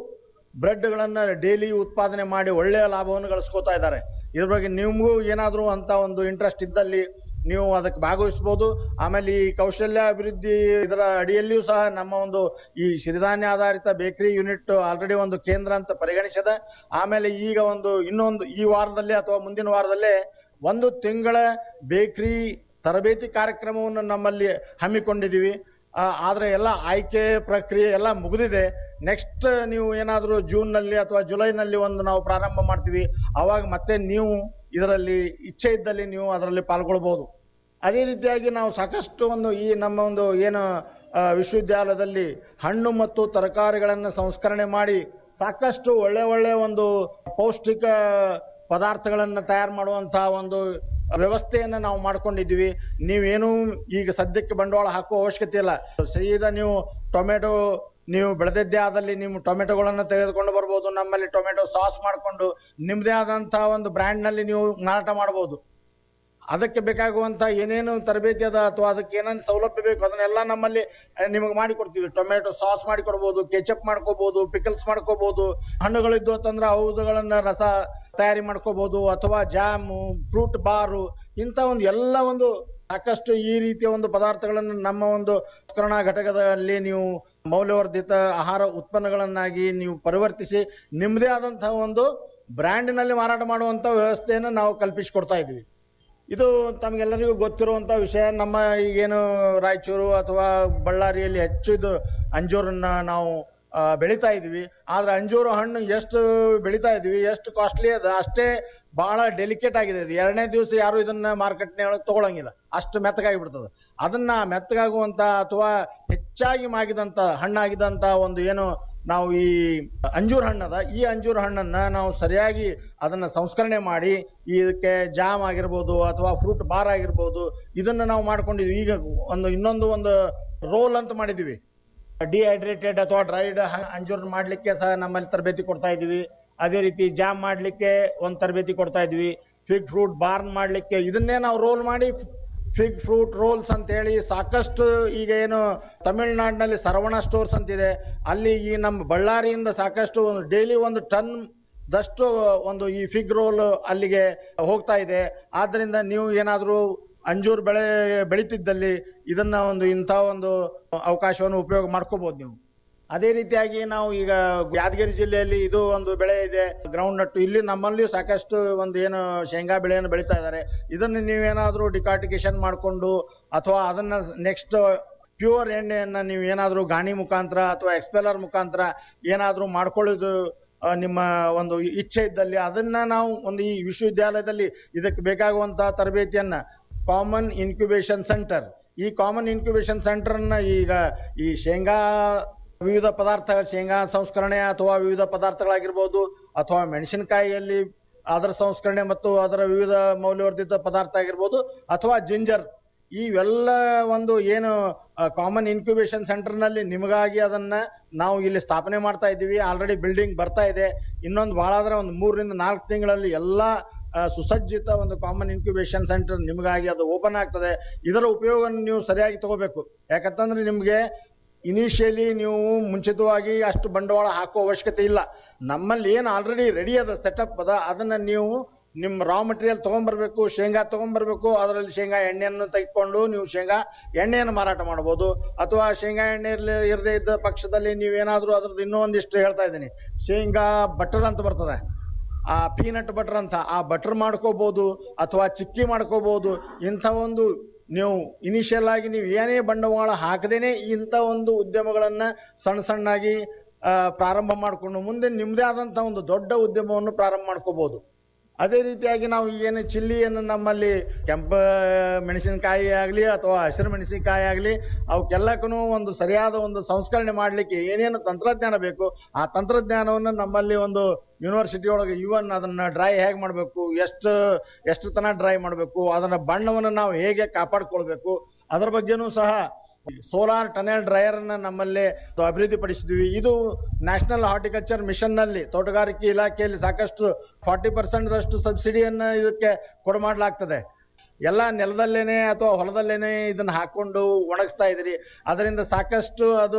ಬ್ರೆಡ್ಗಳನ್ನ ಡೈಲಿ ಉತ್ಪಾದನೆ ಮಾಡಿ ಒಳ್ಳೆಯ ಲಾಭವನ್ನು ಗಳಿಸ್ಕೋತಾ ಇದ್ದಾರೆ ಇದ್ರ ಬಗ್ಗೆ ನಿಮಗೂ ಏನಾದರೂ ಅಂತ ಒಂದು ಇಂಟ್ರೆಸ್ಟ್ ಇದ್ದಲ್ಲಿ ನೀವು ಅದಕ್ಕೆ ಭಾಗವಹಿಸ್ಬೋದು ಆಮೇಲೆ ಈ ಕೌಶಲ್ಯ ಅಭಿವೃದ್ಧಿ ಇದರ ಅಡಿಯಲ್ಲಿಯೂ ಸಹ ನಮ್ಮ ಒಂದು ಈ ಸಿರಿಧಾನ್ಯ ಆಧಾರಿತ ಬೇಕರಿ ಯೂನಿಟ್ ಆಲ್ರೆಡಿ ಒಂದು ಕೇಂದ್ರ ಅಂತ ಪರಿಗಣಿಸಿದೆ ಆಮೇಲೆ ಈಗ ಒಂದು ಇನ್ನೊಂದು ಈ ವಾರದಲ್ಲೇ ಅಥವಾ ಮುಂದಿನ ವಾರದಲ್ಲೇ ಒಂದು ತಿಂಗಳ ಬೇಕರಿ ತರಬೇತಿ ಕಾರ್ಯಕ್ರಮವನ್ನು ನಮ್ಮಲ್ಲಿ ಹಮ್ಮಿಕೊಂಡಿದ್ದೀವಿ ಆ, ಆದ್ರೆ ಎಲ್ಲ ಆಯ್ಕೆ ಪ್ರಕ್ರಿಯೆ ಎಲ್ಲ ಮುಗಿದಿದೆ ನೆಕ್ಸ್ಟ್ ನೀವು ಏನಾದರೂ ಜೂನ್ನಲ್ಲಿ ಅಥವಾ ಜುಲೈನಲ್ಲಿ ಒಂದು ನಾವು ಪ್ರಾರಂಭ ಮಾಡ್ತೀವಿ ಅವಾಗ ಮತ್ತೆ ನೀವು ಇದರಲ್ಲಿ ಇಚ್ಛೆ ಇದ್ದಲ್ಲಿ ನೀವು ಅದರಲ್ಲಿ ಪಾಲ್ಗೊಳ್ಬಹುದು ಅದೇ ರೀತಿಯಾಗಿ ನಾವು ಸಾಕಷ್ಟು ಒಂದು ಈ ನಮ್ಮ ಒಂದು ಏನು ಆ, ವಿಶ್ವವಿದ್ಯಾಲಯದಲ್ಲಿ ಹಣ್ಣು ಮತ್ತು ತರಕಾರಿಗಳನ್ನು ಸಂಸ್ಕರಣೆ ಮಾಡಿ ಸಾಕಷ್ಟು ಒಳ್ಳೆ ಒಳ್ಳೆ ಒಂದು ಪೌಷ್ಟಿಕ ಪದಾರ್ಥಗಳನ್ನು ತಯಾರು ಮಾಡುವಂತಹ ಒಂದು ವ್ಯವಸ್ಥೆಯನ್ನು ನಾವು ಮಾಡ್ಕೊಂಡಿದ್ದೀವಿ ನೀವೇನು ಈಗ ಸದ್ಯಕ್ಕೆ ಬಂಡವಾಳ ಹಾಕುವ ಅವಶ್ಯಕತೆ ಇಲ್ಲ ಸೀದಾ ನೀವು ಟೊಮೆಟೊ ನೀವು ಬೆಳೆದಿದ್ದೇ ಆದಲ್ಲಿ ನೀವು ಟೊಮೆಟೊಗಳನ್ನು ತೆಗೆದುಕೊಂಡು ಬರ್ಬೋದು ನಮ್ಮಲ್ಲಿ ಟೊಮೆಟೊ ಸಾಸ್ ಮಾಡಿಕೊಂಡು ನಿಮ್ಮದೇ ಆದಂತಹ ಒಂದು ಬ್ರ್ಯಾಂಡ್ನಲ್ಲಿ ನೀವು ಮಾರಾಟ ಮಾಡ್ಬೋದು ಅದಕ್ಕೆ ಬೇಕಾಗುವಂತ ಏನೇನು ತರಬೇತಿ ಅದ ಅಥವಾ ಅದಕ್ಕೆ ಏನೇನು ಸೌಲಭ್ಯ ಬೇಕು ಅದನ್ನೆಲ್ಲ ನಮ್ಮಲ್ಲಿ ಅಹ್, ನಿಮಗೆ ಮಾಡಿಕೊಡ್ತೀವಿ ಟೊಮೆಟೊ ಸಾಸ್ ಮಾಡಿಕೊಡ್ಬೋದು ಕೆಚಪ್ ಮಾಡ್ಕೋಬಹುದು ಪಿಕಲ್ಸ್ ಮಾಡ್ಕೋಬಹುದು ಹಣ್ಣುಗಳಿದ್ದು ಅಂತಂದ್ರೆ ಅವುಗಳನ್ನ ರಸ ತಯಾರಿ ಮಾಡ್ಕೋಬಹುದು ಅಥವಾ ಜಾಮು ಫ್ರೂಟ್ ಬಾರು ಇಂಥ ಒಂದು ಎಲ್ಲ ಒಂದು ಸಾಕಷ್ಟು ಈ ರೀತಿಯ ಒಂದು ಪದಾರ್ಥಗಳನ್ನು ನಮ್ಮ ಒಂದು ಸಂಸ್ಕರಣಾ ಘಟಕದಲ್ಲಿ ನೀವು ಮೌಲ್ಯವರ್ಧಿತ ಆಹಾರ ಉತ್ಪನ್ನಗಳನ್ನಾಗಿ ನೀವು ಪರಿವರ್ತಿಸಿ ನಿಮ್ಮದೇ ಆದಂತಹ ಒಂದು ಬ್ರ್ಯಾಂಡ್ನಲ್ಲಿ ಮಾರಾಟ ಮಾಡುವಂತ ವ್ಯವಸ್ಥೆಯನ್ನು ನಾವು ಕಲ್ಪಿಸಿಕೊಡ್ತಾ ಇದ್ದೀವಿ ಇದು ತಮಗೆಲ್ಲರಿಗೂ ಗೊತ್ತಿರುವಂತ ವಿಷಯ ನಮ್ಮ ಈಗೇನು ರಾಯಚೂರು ಅಥವಾ ಬಳ್ಳಾರಿಯಲ್ಲಿ ಹೆಚ್ಚು ಇದು ಅಂಜೂರನ್ನ ನಾವು ಆ, ಬೆಳಿತಾ ಇದೀವಿ ಆದ್ರೆ ಅಂಜೂರು ಹಣ್ಣು ಎಷ್ಟು ಬೆಳಿತಾ ಇದೀವಿ ಎಷ್ಟು ಕಾಸ್ಟ್ಲಿ ಅದ ಅಷ್ಟೇ ಬಹಳ ಡೆಲಿಕೇಟ್ ಆಗಿದೆ ಇದು ಎರಡನೇ ದಿವಸ ಯಾರು ಇದನ್ನ ಮಾರ್ಕೆಟ್ನ ಒಳಗೆ ತಗೊಳಂಗಿಲ್ಲ ಅಷ್ಟು ಮೆತ್ತಗಾಗಿ ಬಿಡ್ತದೆ ಅದನ್ನ ಮೆತ್ತಗಾಗುವಂತ ಅಥವಾ ಹೆಚ್ಚಾಗಿ ಮಾಗಿದಂತ ಹಣ್ಣಾಗಿದಂತ ಒಂದು ಏನು ನಾವು ಈ ಅಂಜೂರ ಹಣ್ಣದ ಈ ಅಂಜೂರ ಹಣ್ಣನ್ನ ನಾವು ಸರಿಯಾಗಿ ಅದನ್ನ ಸಂಸ್ಕರಣೆ ಮಾಡಿ ಇದಕ್ಕೆ ಜಾಮ್ ಆಗಿರ್ಬೋದು ಅಥವಾ ಫ್ರೂಟ್ ಬಾರ್ ಆಗಿರ್ಬೋದು ಇದನ್ನ ನಾವು ಮಾಡ್ಕೊಂಡಿದ್ವಿ ಈಗ ಒಂದು ಇನ್ನೊಂದು ಒಂದು ರೋಲ್ ಅಂತ ಮಾಡಿದೀವಿ ಡಿಹೈಡ್ರೇಟೆಡ್ ಅಥವಾ ಡ್ರೈಡ್ ಅಂಜೂರ್ ಮಾಡ್ಲಿಕ್ಕೆ ಸಹ ನಮ್ಮಲ್ಲಿ ತರಬೇತಿ ಕೊಡ್ತಾ ಇದೀವಿ ಅದೇ ರೀತಿ ಜಾಮ್ ಮಾಡ್ಲಿಕ್ಕೆ ಒಂದು ತರಬೇತಿ ಕೊಡ್ತಾ ಇದೀವಿ ಫಿಗ್ ಫ್ರೂಟ್ ಬಾರ್ನ್ ಮಾಡ್ಲಿಕ್ಕೆ ಇದನ್ನೇ ನಾವು ರೋಲ್ ಮಾಡಿ ಫಿಗ್ ಫ್ರೂಟ್ ರೋಲ್ಸ್ ಅಂತ ಹೇಳಿ ಸಾಕಷ್ಟು ಈಗ ಏನು ತಮಿಳುನಾಡಿನಲ್ಲಿ ಸರವಣ ಸ್ಟೋರ್ಸ್ ಅಂತಿದೆ ಅಲ್ಲಿ ಈ ನಮ್ಮ ಬಳ್ಳಾರಿಯಿಂದ ಸಾಕಷ್ಟು ಡೈಲಿ ಒಂದು ಟನ್ ದಷ್ಟು ಒಂದು ಈ ಫಿಗ್ ರೋಲ್ ಅಲ್ಲಿಗೆ ಹೋಗ್ತಾ ಇದೆ ಆದ್ರಿಂದ ನೀವು ಏನಾದರೂ ಅಂಜೂರ್ ಬೆಳೆ ಬೆಳೀತಿದ್ದಲ್ಲಿ ಇದನ್ನ ಒಂದು ಇಂಥ ಒಂದು ಅವಕಾಶವನ್ನು ಉಪಯೋಗ ಮಾಡ್ಕೋಬಹುದು ನೀವು ಅದೇ ರೀತಿಯಾಗಿ ನಾವು ಈಗ ಯಾದಗಿರಿ ಜಿಲ್ಲೆಯಲ್ಲಿ ಇದು ಒಂದು ಬೆಳೆ ಇದೆ ಗ್ರೌಂಡ್ ನಟ್ಟು ಇಲ್ಲಿ ನಮ್ಮಲ್ಲಿಯೂ ಸಾಕಷ್ಟು ಒಂದು ಏನು ಶೇಂಗಾ ಬೆಳೆಯನ್ನು ಬೆಳೀತಾ ಇದ್ದಾರೆ ಇದನ್ನು ನೀವೇನಾದರೂ ಡಿಕಾರ್ಟಿಕೇಶನ್ ಮಾಡಿಕೊಂಡು ಅಥವಾ ಅದನ್ನ ನೆಕ್ಸ್ಟ್ ಪ್ಯೂರ್ ಎಣ್ಣೆಯನ್ನ ನೀವು ಏನಾದರೂ ಗಾಣಿ ಮುಖಾಂತರ ಅಥವಾ ಎಕ್ಸ್ಪೆಲರ್ ಮುಖಾಂತರ ಏನಾದರೂ ಮಾಡ್ಕೊಳ್ಳೋದು ಆ, ನಿಮ್ಮ ಒಂದು ಇಚ್ಛೆ ಇದ್ದಲ್ಲಿ ಅದನ್ನ ನಾವು ಒಂದು ಈ ವಿಶ್ವವಿದ್ಯಾಲಯದಲ್ಲಿ ಇದಕ್ಕೆ ಬೇಕಾಗುವಂತಹ ತರಬೇತಿಯನ್ನ ಕಾಮನ್ ಇನ್ಕ್ಯುಬೇಷನ್ ಸೆಂಟರ್ ಈ ಕಾಮನ್ ಇನ್ಕ್ಯುಬೇಷನ್ ಸೆಂಟರ್ನ ಈಗ ಈ ಶೇಂಗಾ ವಿವಿಧ ಪದಾರ್ಥಗಳ ಶೇಂಗಾ ಸಂಸ್ಕರಣೆ ಅಥವಾ ವಿವಿಧ ಪದಾರ್ಥಗಳಾಗಿರ್ಬೋದು ಅಥವಾ ಮೆಣಸಿನಕಾಯಿಯಲ್ಲಿ ಅದರ ಸಂಸ್ಕರಣೆ ಮತ್ತು ಅದರ ವಿವಿಧ ಮೌಲ್ಯವರ್ಧಿತ ಪದಾರ್ಥ ಆಗಿರ್ಬೋದು ಅಥವಾ ಜಿಂಜರ್ ಇವೆಲ್ಲ ಒಂದು ಏನು ಕಾಮನ್ ಇನ್ಕ್ಯುಬೇಷನ್ ಸೆಂಟರ್ನಲ್ಲಿ ನಿಮಗಾಗಿ ಅದನ್ನ ನಾವು ಇಲ್ಲಿ ಸ್ಥಾಪನೆ ಮಾಡ್ತಾ ಇದ್ದೀವಿ ಆಲ್ರೆಡಿ ಬಿಲ್ಡಿಂಗ್ ಬರ್ತಾ ಇದೆ ಇನ್ನೊಂದು ಭಾಳ ಆದ್ರೆ ಒಂದು ಮೂರರಿಂದ ನಾಲ್ಕು ತಿಂಗಳಲ್ಲಿ ಎಲ್ಲ ಆ, ಸುಸಜ್ಜಿತ ಒಂದು ಕಾಮನ್ ಇನ್ಕ್ಯುಬೇಷನ್ ಸೆಂಟರ್ ನಿಮಗಾಗಿ ಅದು ಓಪನ್ ಆಗ್ತದೆ ಇದರ ಉಪಯೋಗ ನೀವು ಸರಿಯಾಗಿ ತಗೋಬೇಕು ಯಾಕಂತಂದ್ರೆ ನಿಮಗೆ ಇನಿಷಿಯಲಿ ನೀವು ಮುಂಚಿತವಾಗಿ ಅಷ್ಟು ಬಂಡವಾಳ ಹಾಕೋ ಅವಶ್ಯಕತೆ ಇಲ್ಲ ನಮ್ಮಲ್ಲಿ ಏನು ಆಲ್ರೆಡಿ ರೆಡಿ ಅದ ಸೆಟಪ್ ಅದ ಅದನ್ನ ನೀವು ನಿಮ್ಮ ರಾ ಮಟೀರಿಯಲ್ ತಗೊಂಡ್ಬರ್ಬೇಕು ಶೇಂಗಾ ತಗೊಂಡ್ಬರ್ಬೇಕು ಅದರಲ್ಲಿ ಶೇಂಗಾ ಎಣ್ಣೆಯನ್ನು ತೆಗೆದುಕೊಂಡು ನೀವು ಶೇಂಗಾ ಎಣ್ಣೆಯನ್ನು ಮಾರಾಟ ಮಾಡ್ಬೋದು ಅಥವಾ ಶೇಂಗಾ ಎಣ್ಣೆ ಇರ್ಲಿ ಇರದೇ ಇದ್ದ ಪಕ್ಷದಲ್ಲಿ ನೀವೇನಾದ್ರೂ ಅದ್ರದ್ದು ಇನ್ನೂ ಒಂದಿಷ್ಟು ಹೇಳ್ತಾ ಇದ್ದೀನಿ ಶೇಂಗಾ ಬಟರ್ ಅಂತ ಬರ್ತದೆ ಆ ಪೀನಟ್ ಬಟರ್ ಅಂತ ಆ ಬಟರ್ ಮಾಡ್ಕೋಬಹುದು ಅಥವಾ ಚಿಕ್ಕಿ ಮಾಡ್ಕೋಬಹುದು ಇಂಥ ಒಂದು ನೀವು ಇನಿಷಿಯಲ್ ಆಗಿ ನೀವು ಏನೇ ಬಂಡವಾಳ ಹಾಕದೇನೆ ಇಂಥ ಒಂದು ಉದ್ಯಮಗಳನ್ನ ಸಣ್ಣ ಸಣ್ಣಾಗಿ ಆ, ಪ್ರಾರಂಭ ಮಾಡಿಕೊಂಡು ಮುಂದೆ ನಿಮ್ಮದೇ ಆದಂಥ ಒಂದು ದೊಡ್ಡ ಉದ್ಯಮವನ್ನು ಪ್ರಾರಂಭ ಮಾಡ್ಕೋಬಹುದು ಅದೇ ರೀತಿಯಾಗಿ ನಾವು ಏನು ಚಿಲ್ಲಿಯನ್ನು ನಮ್ಮಲ್ಲಿ ಕೆಂಪ ಮೆಣಸಿನಕಾಯಿ ಆಗಲಿ ಅಥವಾ ಹಸಿರು ಮೆಣಸಿನಕಾಯಿ ಆಗಲಿ ಅವಕ್ಕೆಲ್ಲಕ್ಕೂ ಒಂದು ಸರಿಯಾದ ಒಂದು ಸಂಸ್ಕರಣೆ ಮಾಡಲಿಕ್ಕೆ ಏನೇನು ತಂತ್ರಜ್ಞಾನ ಬೇಕು ಆ ತಂತ್ರಜ್ಞಾನವನ್ನು ನಮ್ಮಲ್ಲಿ ಒಂದು ಯೂನಿವರ್ಸಿಟಿ ಒಳಗೆ ಇವನ್ ಅದನ್ನ ಡ್ರೈ ಹೇಗೆ ಮಾಡಬೇಕು ಎಷ್ಟು ಎಷ್ಟು ತನ ಡ್ರೈ ಮಾಡಬೇಕು ಅದನ್ನ ಬಣ್ಣವನ್ನು ನಾವು ಹೇಗೆ ಕಾಪಾಡ್ಕೊಳ್ಬೇಕು ಅದರ ಬಗ್ಗೆನೂ ಸಹ ಸೋಲಾರ್ ಟನೆಲ್ ಡ್ರೈಯರ್ ಅನ್ನ ನಮ್ಮಲ್ಲಿ ಅಭಿವೃದ್ಧಿ ಪಡಿಸಿದ್ವಿ ಇದು ನ್ಯಾಷನಲ್ ಹಾರ್ಟಿಕಲ್ಚರ್ ಮಿಷನ್ ನಲ್ಲಿ ತೋಟಗಾರಿಕೆ ಇಲಾಖೆಯಲ್ಲಿ ಸಾಕಷ್ಟು ಫಾರ್ಟಿ ಪರ್ಸೆಂಟ್ ದಷ್ಟು ಸಬ್ಸಿಡಿಯನ್ನ ಇದಕ್ಕೆ ಕೊಡಮಾಡಲಾಗ್ತದೆ ಎಲ್ಲ ನೆಲದಲ್ಲೇನೆ ಅಥವಾ ಹೊಲದಲ್ಲೇನೆ ಇದನ್ನ ಹಾಕೊಂಡು ಒಣಗಿಸ್ತಾ ಇದ್ರಿ ಅದರಿಂದ ಸಾಕಷ್ಟು ಅದು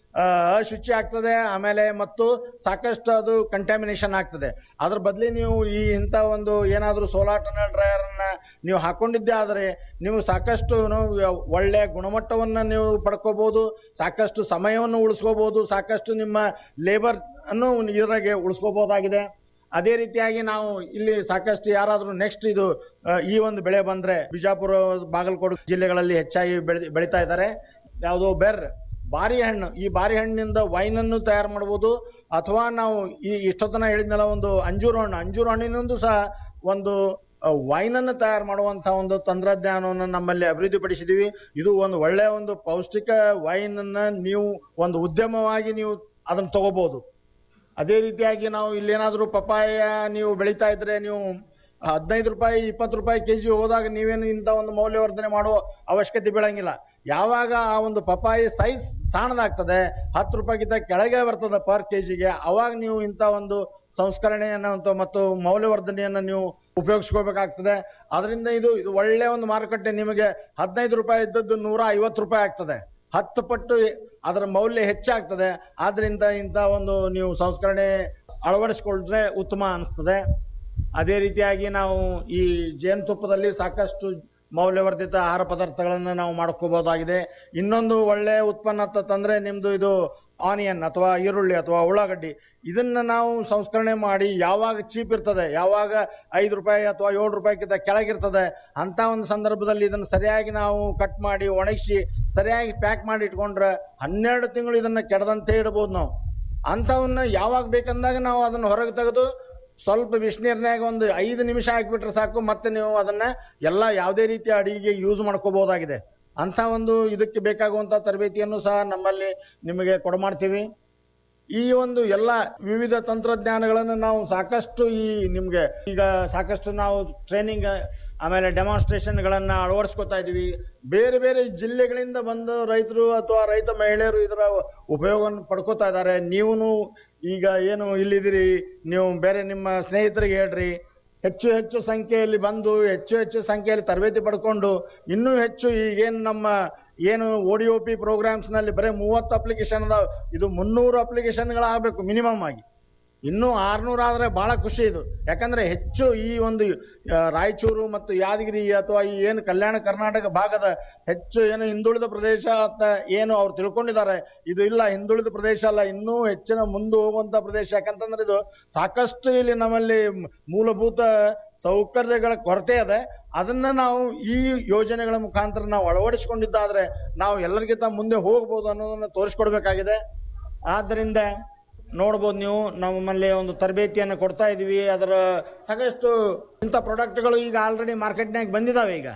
ಆ, ಅಶುಚಿ ಆಗ್ತದೆ ಆಮೇಲೆ ಮತ್ತು ಸಾಕಷ್ಟು ಅದು ಕಂಟ್ಯಾಮಿನೇಷನ್ ಆಗ್ತದೆ ಅದ್ರ ಬದಲಿ ನೀವು ಈ ಇಂಥ ಒಂದು ಏನಾದರೂ ಸೋಲಾರ್ ಟನಲ್ ಡ್ರೈಯರ್ ಅನ್ನ ನೀವು ಹಾಕೊಂಡಿದ್ದೆ ಆದರೆ ನೀವು ಸಾಕಷ್ಟು ಏನು ಒಳ್ಳೆಯ ಗುಣಮಟ್ಟವನ್ನ ನೀವು ಪಡ್ಕೋಬಹುದು ಸಾಕಷ್ಟು ಸಮಯವನ್ನು ಉಳಿಸ್ಕೋಬಹುದು ಸಾಕಷ್ಟು ನಿಮ್ಮ ಲೇಬರ್ ಅನ್ನು ಇದರಾಗೆ ಉಳಿಸ್ಕೋಬಹುದಾಗಿದೆ ಅದೇ ರೀತಿಯಾಗಿ ನಾವು ಇಲ್ಲಿ ಸಾಕಷ್ಟು ಯಾರಾದರೂ ನೆಕ್ಸ್ಟ್ ಇದು ಆ, ಈ ಒಂದು ಬೆಳೆ ಬಂದ್ರೆ ಬಿಜಾಪುರ ಬಾಗಲಕೋಟೆ ಜಿಲ್ಲೆಗಳಲ್ಲಿ ಹೆಚ್ಚಾಗಿ ಬೆಳೆ ಬೆಳೀತಾ ಇದ್ದಾರೆ ಯಾವುದೋ ಬೆರ್ ಬಾರಿ ಹಣ್ಣು ಈ ಬಾರಿ ಹಣ್ಣಿನಿಂದ ವೈನ್ ಅನ್ನು ತಯಾರು ಮಾಡಬಹುದು ಅಥವಾ ನಾವು ಈ ಇಷ್ಟೊತ್ತನ ಹೇಳಿದ್ನಲ್ಲ ಒಂದು ಅಂಜೂರ ಹಣ್ಣು ಅಂಜೂರ ಹಣ್ಣಿನಿಂದ ಸಹ ಒಂದು ವೈನ್ ಅನ್ನು ತಯಾರು ಮಾಡುವಂತ ಒಂದು ತಂತ್ರಜ್ಞಾನವನ್ನು ನಮ್ಮಲ್ಲಿ ಅಭಿವೃದ್ಧಿಪಡಿಸಿದೀವಿ ಇದು ಒಂದು ಒಳ್ಳೆಯ ಒಂದು ಪೌಷ್ಟಿಕ ವೈನ್ ಅನ್ನ ನೀವು ಒಂದು ಉದ್ಯಮವಾಗಿ ನೀವು ಅದನ್ನು ತಗೋಬಹುದು ಅದೇ ರೀತಿಯಾಗಿ ನಾವು ಇಲ್ಲೇನಾದ್ರೂ ಪಪಾಯ ನೀವು ಬೆಳೀತಾ ಇದ್ರೆ ನೀವು ಹದಿನೈದು ರೂಪಾಯಿ ಇಪ್ಪತ್ತು ರೂಪಾಯಿ ಕೆಜಿ ಹೋದಾಗ ನೀವೇನು ಇಂಥ ಒಂದು ಮೌಲ್ಯವರ್ಧನೆ ಮಾಡುವ ಅವಶ್ಯಕತೆ ಬೀಳಂಗಿಲ್ಲ ಯಾವಾಗ ಆ ಒಂದು ಪಪಾಯಿ ಸೈಜ್ ಸಣ್ಣದಾಗ್ತದೆ ಹತ್ತು ರೂಪಾಯಿಗಿಂತ ಕೆಳಗೆ ಬರ್ತದೆ ಪರ್ ಕೆಜಿಗೆ ಅವಾಗ ನೀವು ಇಂಥ ಒಂದು ಸಂಸ್ಕರಣೆಯನ್ನ ಮತ್ತು- ಮತ್ತು ಮೌಲ್ಯವರ್ಧನೆಯನ್ನ ನೀವು ಉಪಯೋಗಿಸ್ಕೋಬೇಕಾಗ್ತದೆ ಅದರಿಂದ ಇದು ಇದು ಒಳ್ಳೆ ಒಂದು ಮಾರುಕಟ್ಟೆ ನಿಮಗೆ ಹದಿನೈದು ರೂಪಾಯಿ ಇದ್ದದ್ದು ನೂರ ಐವತ್ತು ರೂಪಾಯಿ ಆಗ್ತದೆ ಹತ್ತು ಪಟ್ಟು ಅದರ ಮೌಲ್ಯ ಹೆಚ್ಚಾಗ್ತದೆ ಆದ್ರಿಂದ ಇಂಥ ಒಂದು ನೀವು ಸಂಸ್ಕರಣೆ ಅಳವಡಿಸ್ಕೊಂಡ್ರೆ ಉತ್ತಮ ಅನಿಸ್ತದೆ ಅದೇ ರೀತಿಯಾಗಿ ನಾವು ಈ ಜೇನುತುಪ್ಪದಲ್ಲಿ ಸಾಕಷ್ಟು ಮೌಲ್ಯವರ್ಧಿತ ಆಹಾರ ಪದಾರ್ಥಗಳನ್ನು ನಾವು ಮಾಡ್ಕೋಬಹುದಾಗಿದೆ ಇನ್ನೊಂದು ಒಳ್ಳೆ ಉತ್ಪನ್ನ ಅಂತ ತಂದ್ರೆ ನಿಮ್ದು ಇದು ಆನಿಯನ್ ಅಥವಾ ಈರುಳ್ಳಿ ಅಥವಾ ಉಳ್ಳಾಗಡ್ಡಿ ಇದನ್ನ ನಾವು ಸಂಸ್ಕರಣೆ ಮಾಡಿ ಯಾವಾಗ ಚೀಪ್ ಇರ್ತದೆ ಯಾವಾಗ ಐದು ರೂಪಾಯಿ ಅಥವಾ ಏಳು ರೂಪಾಯಿಗಿಂತ ಕೆಳಗಿರ್ತದೆ ಅಂತ ಒಂದು ಸಂದರ್ಭದಲ್ಲಿ ಇದನ್ನು ಸರಿಯಾಗಿ ನಾವು ಕಟ್ ಮಾಡಿ ಒಣಗಿಸಿ ಸರಿಯಾಗಿ ಪ್ಯಾಕ್ ಮಾಡಿ ಇಟ್ಕೊಂಡ್ರೆ ಹನ್ನೆರಡು ತಿಂಗಳು ಇದನ್ನ ಕೆಡದಂತೆ ಇಡಬಹುದು ನಾವು ಅಂಥವನ್ನ ಯಾವಾಗ ಬೇಕಂದಾಗ ನಾವು ಅದನ್ನ ಹೊರಗೆ ತೆಗೆದು ಸ್ವಲ್ಪ ಬಿಸಿನೀರ್ನ್ಯಾಗ ಒಂದು ಐದು ನಿಮಿಷ ಹಾಕಿಬಿಟ್ರೆ ಸಾಕು ಮತ್ತೆ ನೀವು ಅದನ್ನ ಎಲ್ಲ ಯಾವುದೇ ರೀತಿಯ ಅಡಿಗೆಗೆ ಯೂಸ್ ಮಾಡ್ಕೋಬಹುದಾಗಿದೆ ಅಂತ ಒಂದು ಇದಕ್ಕೆ ಬೇಕಾಗುವಂತ ತರಬೇತಿಯನ್ನು ಸಹ ನಮ್ಮಲ್ಲಿ ನಿಮಗೆ ಕೊಡಮಾಡ್ತೀವಿ ಈ ಒಂದು ಎಲ್ಲ ವಿವಿಧ ತಂತ್ರಜ್ಞಾನಗಳನ್ನು ನಾವು ಸಾಕಷ್ಟು ಈ ನಿಮ್ಗೆ ಈಗ ಸಾಕಷ್ಟು ನಾವು ಟ್ರೈನಿಂಗ್ ಆಮೇಲೆ ಡೆಮಾನ್ಸ್ಟ್ರೇಷನ್ಗಳನ್ನ ಅಳವಡಿಸ್ಕೊತಾ ಇದೀವಿ ಬೇರೆ ಬೇರೆ ಜಿಲ್ಲೆಗಳಿಂದ ಬಂದು ರೈತರು ಅಥವಾ ರೈತ ಮಹಿಳೆಯರು ಇದರ ಉಪಯೋಗವನ್ನು ಪಡ್ಕೋತಾ ಇದ್ದಾರೆ ನೀವು ಈಗ ಏನು ಇಲ್ಲಿದ್ದೀರಿ ನೀವು ಬೇರೆ ನಿಮ್ಮ ಸ್ನೇಹಿತರಿಗೆ ಹೇಳ್ರಿ ಹೆಚ್ಚು ಹೆಚ್ಚು ಸಂಖ್ಯೆಯಲ್ಲಿ ಬಂದು ಹೆಚ್ಚು ಹೆಚ್ಚು ಸಂಖ್ಯೆಯಲ್ಲಿ ತರಬೇತಿ ಪಡ್ಕೊಂಡು ಇನ್ನೂ ಹೆಚ್ಚು ಈಗೇನು ನಮ್ಮ ಏನು ಓ ಡಿ ಒ ಪಿ ಪ್ರೋಗ್ರಾಮ್ಸ್ನಲ್ಲಿ ಬರೀ ಮೂವತ್ತು ಅಪ್ಲಿಕೇಶನ್ ಅದಾವ ಇದು ಮುನ್ನೂರು ಅಪ್ಲಿಕೇಶನ್ಗಳಾಗಬೇಕು ಮಿನಿಮಮ್ ಆಗಿ ಇನ್ನೂ ಆರ್ನೂರು ಆದರೆ ಬಹಳ ಖುಷಿ ಇದು ಯಾಕಂದ್ರೆ ಹೆಚ್ಚು ಈ ಒಂದು ಆ, ರಾಯಚೂರು ಮತ್ತು ಯಾದಗಿರಿ ಅಥವಾ ಈ ಏನು ಕಲ್ಯಾಣ ಕರ್ನಾಟಕ ಭಾಗದ ಹೆಚ್ಚು ಏನು ಹಿಂದುಳಿದ ಪ್ರದೇಶ ಅಂತ ಏನು ಅವ್ರು ತಿಳ್ಕೊಂಡಿದ್ದಾರೆ ಇದು ಇಲ್ಲ ಹಿಂದುಳಿದ ಪ್ರದೇಶ ಅಲ್ಲ ಇನ್ನೂ ಹೆಚ್ಚಿನ ಮುಂದೆ ಹೋಗುವಂತ ಪ್ರದೇಶ ಯಾಕಂತಂದ್ರೆ ಇದು ಸಾಕಷ್ಟು ಇಲ್ಲಿ ನಮ್ಮಲ್ಲಿ ಮೂಲಭೂತ ಸೌಕರ್ಯಗಳ ಕೊರತೆ ಇದೆ ಅದನ್ನ ನಾವು ಈ ಯೋಜನೆಗಳ ಮುಖಾಂತರ ನಾವು ಅಳವಡಿಸಿಕೊಂಡಿದ್ದಾದ್ರೆ ನಾವು ಎಲ್ಲರಿಗಿಂತ ಮುಂದೆ ಹೋಗ್ಬೋದು ಅನ್ನೋದನ್ನ ತೋರಿಸ್ಕೊಡ್ಬೇಕಾಗಿದೆ ಆದ್ದರಿಂದ ನೋಡ್ಬೋದು ನೀವು ನಮ್ಮಲ್ಲಿ ಒಂದು ತರಬೇತಿಯನ್ನು ಕೊಡ್ತಾ ಇದೀವಿ ಅದರ ಸಾಕಷ್ಟು ಇಂಥ ಪ್ರಾಡಕ್ಟ್ಗಳು ಈಗ ಆಲ್ರೆಡಿ ಮಾರ್ಕೆಟ್ನಾಗ ಬಂದಿದ್ದಾವೆ ಈಗ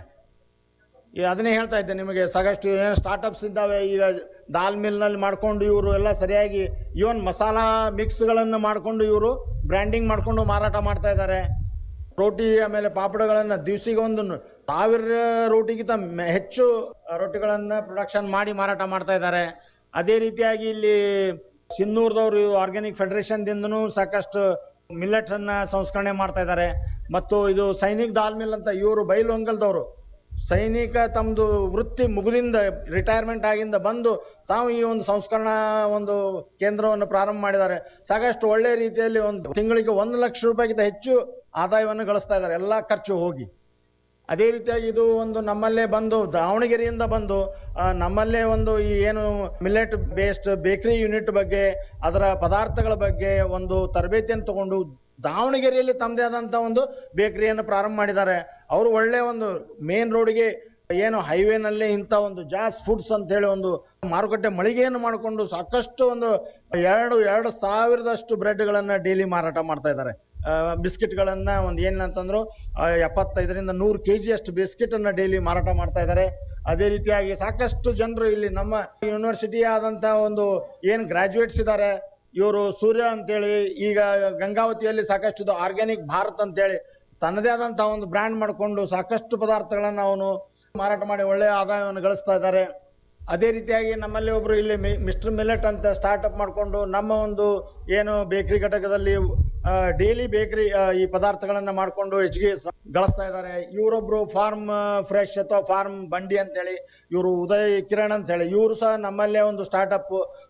ಈ ಅದನ್ನೇ ಹೇಳ್ತಾ ಇದ್ದೆ ನಿಮಗೆ ಸಾಕಷ್ಟು ಏನು ಸ್ಟಾರ್ಟಪ್ಸ್ ಇದ್ದಾವೆ ಈಗ ದಾಲ್ ಮಿಲ್ನಲ್ಲಿ ಮಾಡ್ಕೊಂಡು ಇವರು ಎಲ್ಲ ಸರಿಯಾಗಿ ಇವನ್ ಮಸಾಲಾ ಮಿಕ್ಸ್ಗಳನ್ನು ಮಾಡ್ಕೊಂಡು ಇವರು ಬ್ರ್ಯಾಂಡಿಂಗ್ ಮಾಡ್ಕೊಂಡು ಮಾರಾಟ ಮಾಡ್ತಾ ಇದ್ದಾರೆ ರೋಟಿ ಆಮೇಲೆ ಪಾಪಡಗಳನ್ನು ದಿವಸಿಗೆ ಒಂದು ಸಾವಿರ ರೋಟಿಗಿಂತ ಮೆ- ಹೆಚ್ಚು ರೊಟ್ಟಿಗಳನ್ನು ಪ್ರೊಡಕ್ಷನ್ ಮಾಡಿ ಮಾರಾಟ ಮಾಡ್ತಾ ಇದ್ದಾರೆ ಅದೇ ರೀತಿಯಾಗಿ ಇಲ್ಲಿ ಸಿನ್ನೂರ್ದವರು ಆರ್ಗ್ಯಾನಿಕ್ ಫೆಡರೇಷನ್ದಿಂದನೂ ಸಾಕಷ್ಟು ಮಿಲ್ಲೆಟ್ಸ್ ಅನ್ನ ಸಂಸ್ಕರಣೆ ಮಾಡ್ತಾ ಇದ್ದಾರೆ ಮತ್ತು ಇದು ಸೈನಿಕ್ ದಾಲ್ ಮಿಲ್ ಅಂತ ಇವರು ಬೈಲೊಂಗಲ್ದವರು ಸೈನಿಕ ತಮ್ಮದು ವೃತ್ತಿ ಮುಗಿದಿಂದ ರಿಟೈರ್ಮೆಂಟ್ ಆಗಿಂದ ಬಂದು ತಾವು ಈ ಒಂದು ಸಂಸ್ಕರಣಾ ಒಂದು ಕೇಂದ್ರವನ್ನು ಪ್ರಾರಂಭ ಮಾಡಿದ್ದಾರೆ ಸಾಕಷ್ಟು ಒಳ್ಳೆ ರೀತಿಯಲ್ಲಿ ಒಂದು ತಿಂಗಳಿಗೆ ಒಂದು ಲಕ್ಷ ರೂಪಾಯಿಗಿಂತ ಹೆಚ್ಚು ಆದಾಯವನ್ನು ಗಳಿಸ್ತಾ ಇದ್ದಾರೆ ಎಲ್ಲ ಖರ್ಚು ಹೋಗಿ ಅದೇ ರೀತಿಯಾಗಿ ಇದು ಒಂದು ನಮ್ಮಲ್ಲೇ ಬಂದು ದಾವಣಗೆರೆಯಿಂದ ಬಂದು ಆ, ನಮ್ಮಲ್ಲೇ ಒಂದು ಈ ಏನು ಮಿಲೆಟ್ ಬೇಸ್ಡ್ ಬೇಕರಿ ಯೂನಿಟ್ ಬಗ್ಗೆ ಅದರ ಪದಾರ್ಥಗಳ ಬಗ್ಗೆ ಒಂದು ತರಬೇತಿಯನ್ನು ತಗೊಂಡು ದಾವಣಗೆರೆಯಲ್ಲಿ ತಮ್ಮದೇ ಆದಂತ ಒಂದು ಬೇಕರಿಯನ್ನು ಪ್ರಾರಂಭ ಮಾಡಿದ್ದಾರೆ ಅವರು ಒಳ್ಳೆ ಒಂದು ಮೇನ್ ರೋಡ್ಗೆ ಏನು ಹೈವೇನಲ್ಲಿ ಇಂಥ ಒಂದು ಜಾಸ್ ಫುಡ್ಸ್ ಅಂತ ಹೇಳಿ ಒಂದು ಮಾರುಕಟ್ಟೆ ಮಳಿಗೆಯನ್ನು ಮಾಡಿಕೊಂಡು ಸಾಕಷ್ಟು ಒಂದು ಎರಡು ಎರಡು ಸಾವಿರದಷ್ಟು ಬ್ರೆಡ್ಗಳನ್ನ ಡೈಲಿ ಮಾರಾಟ ಮಾಡ್ತಾ ಇದ್ದಾರೆ ಬಿಸ್ಕಿಟ್ಗಳನ್ನ ಒಂದು ಏನಂತಂದ್ರು ಆ, ಎಪ್ಪತ್ತೈದರಿಂದ ನೂರು ಕೆ ಅಷ್ಟು ಬಿಸ್ಕಿಟ್ ಅನ್ನ ಡೈಲಿ ಮಾರಾಟ ಮಾಡ್ತಾ ಇದ್ದಾರೆ ಅದೇ ರೀತಿಯಾಗಿ ಸಾಕಷ್ಟು ಜನರು ಇಲ್ಲಿ ನಮ್ಮ ಯೂನಿವರ್ಸಿಟಿ ಆದಂತ ಒಂದು ಏನು ಗ್ರಾಜುಯೇಟ್ಸ್ ಇದ್ದಾರೆ ಇವರು ಸೂರ್ಯ ಅಂತೇಳಿ ಈಗ ಗಂಗಾವತಿಯಲ್ಲಿ ಸಾಕಷ್ಟು ಇದು ಆರ್ಗ್ಯಾನಿಕ್ ಭಾರತ್ ಅಂತೇಳಿ ತನ್ನದೇ ಆದಂತಹ ಒಂದು ಬ್ರ್ಯಾಂಡ್ ಮಾಡಿಕೊಂಡು ಸಾಕಷ್ಟು ಪದಾರ್ಥಗಳನ್ನ ಅವನು ಮಾರಾಟ ಮಾಡಿ ಒಳ್ಳೆಯ ಆದಾಯವನ್ನು ಗಳಿಸ್ತಾ ಇದ್ದಾರೆ ಅದೇ ರೀತಿಯಾಗಿ ನಮ್ಮಲ್ಲಿ ಒಬ್ರು ಇಲ್ಲಿ ಮಿಸ್ಟರ್ ಮಿಲೆಟ್ ಅಂತ ಸ್ಟಾರ್ಟ್ಅಪ್ ಮಾಡಿಕೊಂಡು ನಮ್ಮ ಒಂದು ಏನು ಬೇಕರಿ ಘಟಕದಲ್ಲಿ ಡೈಲಿ ಬೇಕರಿ ಈ ಪದಾರ್ಥಗಳನ್ನ ಮಾಡಿಕೊಂಡು ಹೆಚ್ಚಿಗೆ ಸ- ಗಳಿಸ್ತಾ ಇದ್ದಾರೆ ಇವರೊಬ್ರು ಫಾರ್ಮ್ ಫ್ರೆಶ್ ಅಥವಾ ಫಾರ್ಮ್ ಬಂಡಿ ಅಂತೇಳಿ ಇವರು ಉದಯ್ ಕಿರಣ್ ಅಂತ ಹೇಳಿ ಇವರು ಸಹ ನಮ್ಮಲ್ಲೇ ಒಂದು ಸ್ಟಾರ್ಟ್ಅಪ್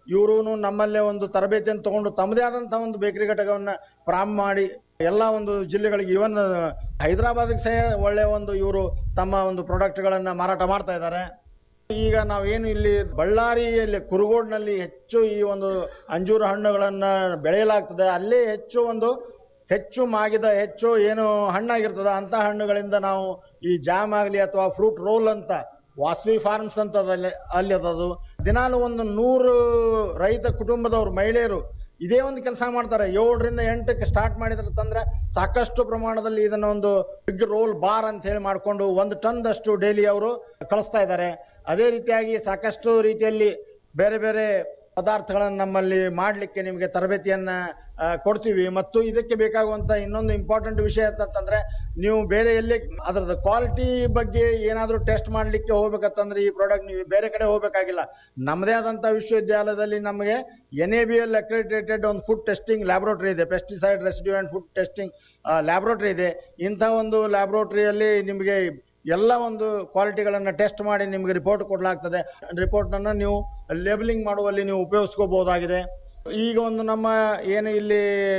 ಇವರು ನಮ್ಮಲ್ಲೇ ಒಂದು ತರಬೇತಿಯನ್ನು ತಗೊಂಡು ತಮ್ಮದೇ ಆದಂತಹ ಒಂದು ಬೇಕರಿ ಘಟಕವನ್ನ ಪ್ರಾರಂಭ ಮಾಡಿ ಎಲ್ಲ ಒಂದು ಜಿಲ್ಲೆಗಳಿಗೆ ಇವನ್ ಹೈದರಾಬಾದ್ಗೆ ಸಹ ಒಳ್ಳೆ ಒಂದು ಇವರು ತಮ್ಮ ಒಂದು ಪ್ರಾಡಕ್ಟ್ಗಳನ್ನ ಮಾರಾಟ ಮಾಡ್ತಾ ಇದ್ದಾರೆ ಈಗ ನಾವೇನು ಇಲ್ಲಿ ಬಳ್ಳಾರಿಯಲ್ಲಿ ಕುರುಗೋಡ್ನಲ್ಲಿ ಹೆಚ್ಚು ಈ ಒಂದು ಅಂಜೂರ ಹಣ್ಣುಗಳನ್ನ ಬೆಳೆಯಲಾಗ್ತದೆ ಅಲ್ಲೇ ಹೆಚ್ಚು ಒಂದು ಹೆಚ್ಚು ಮಾಗಿದ ಹೆಚ್ಚು ಏನು ಹಣ್ಣಾಗಿರ್ತದ ಅಂತ ಹಣ್ಣುಗಳಿಂದ ನಾವು ಈ ಜಾಮ್ ಆಗಲಿ ಅಥವಾ ಫ್ರೂಟ್ ರೋಲ್ ಅಂತ ವಾಸವಿ ಫಾರ್ಮ್ಸ್ ಅಂತ ಅಲ್ಲಿ ಅಲ್ಲಿ ಅದದು ದಿನಾಲು ಒಂದು ನೂರು ರೈತ ಕುಟುಂಬದವರು ಮಹಿಳೆಯರು ಇದೇ ಒಂದು ಕೆಲಸ ಮಾಡ್ತಾರೆ ಏಳರಿಂದ ಎಂಟಕ್ಕೆ ಸ್ಟಾರ್ಟ್ ಮಾಡಿದ್ರೆ ತಂದ್ರೆ ಸಾಕಷ್ಟು ಪ್ರಮಾಣದಲ್ಲಿ ಇದನ್ನ ಒಂದು ಬಿಗ್ ರೋಲ್ ಬಾರ್ ಅಂತ ಹೇಳಿ ಮಾಡಿಕೊಂಡು ಒಂದು ಟನ್ದಷ್ಟು ಡೈಲಿ ಅವರು ಕಳಿಸ್ತಾ ಇದ್ದಾರೆ ಅದೇ ರೀತಿಯಾಗಿ ಸಾಕಷ್ಟು ರೀತಿಯಲ್ಲಿ ಬೇರೆ ಬೇರೆ ಪದಾರ್ಥಗಳನ್ನು ನಮ್ಮಲ್ಲಿ ಮಾಡಲಿಕ್ಕೆ ನಿಮಗೆ ತರಬೇತಿಯನ್ನ ಆ, ಕೊಡ್ತೀವಿ ಮತ್ತು ಇದಕ್ಕೆ ಬೇಕಾಗುವಂತ ಇನ್ನೊಂದು ಇಂಪಾರ್ಟೆಂಟ್ ವಿಷಯ ಅಂತಂದ್ರೆ ನೀವು ಬೇರೆ ಎಲ್ಲಿ ಅದರದ ಕ್ವಾಲಿಟಿ ಬಗ್ಗೆ ಏನಾದರೂ ಟೆಸ್ಟ್ ಮಾಡಲಿಕ್ಕೆ ಹೋಗ್ಬೇಕಂತಂದ್ರೆ ಈ ಪ್ರಾಡಕ್ಟ್ ನೀವು ಬೇರೆ ಕಡೆ ಹೋಗಬೇಕಾಗಿಲ್ಲ ನಮ್ಮದೇ ಆದಂಥ ವಿಶ್ವವಿದ್ಯಾಲಯದಲ್ಲಿ ನಮಗೆ N A B L accredited ಒಂದು ಫುಡ್ ಟೆಸ್ಟಿಂಗ್ ಲ್ಯಾಬ್ರೋಟರಿ ಇದೆ pesticide residue and food testing laboratory ಇದೆ ಇಂಥ ಒಂದು ಲ್ಯಾಬ್ರೋಟರಿಯಲ್ಲಿ ನಿಮಗೆ ಎಲ್ಲ ಒಂದು ಕ್ವಾಲಿಟಿಗಳನ್ನು ಟೆಸ್ಟ್ ಮಾಡಿ ನಿಮಗೆ ರಿಪೋರ್ಟ್ ಕೊಡಲಾಗ್ತದೆ ರಿಪೋರ್ಟನ್ನು ನೀವು ಲೇಬಲಿಂಗ್ ಮಾಡುವಲ್ಲಿ ನೀವು ಉಪಯೋಗಿಸ್ಕೋಬಹುದಾಗಿದೆ ಈಗ ಒಂದು ನಮ್ಮ ಏನು ಇಲ್ಲಿ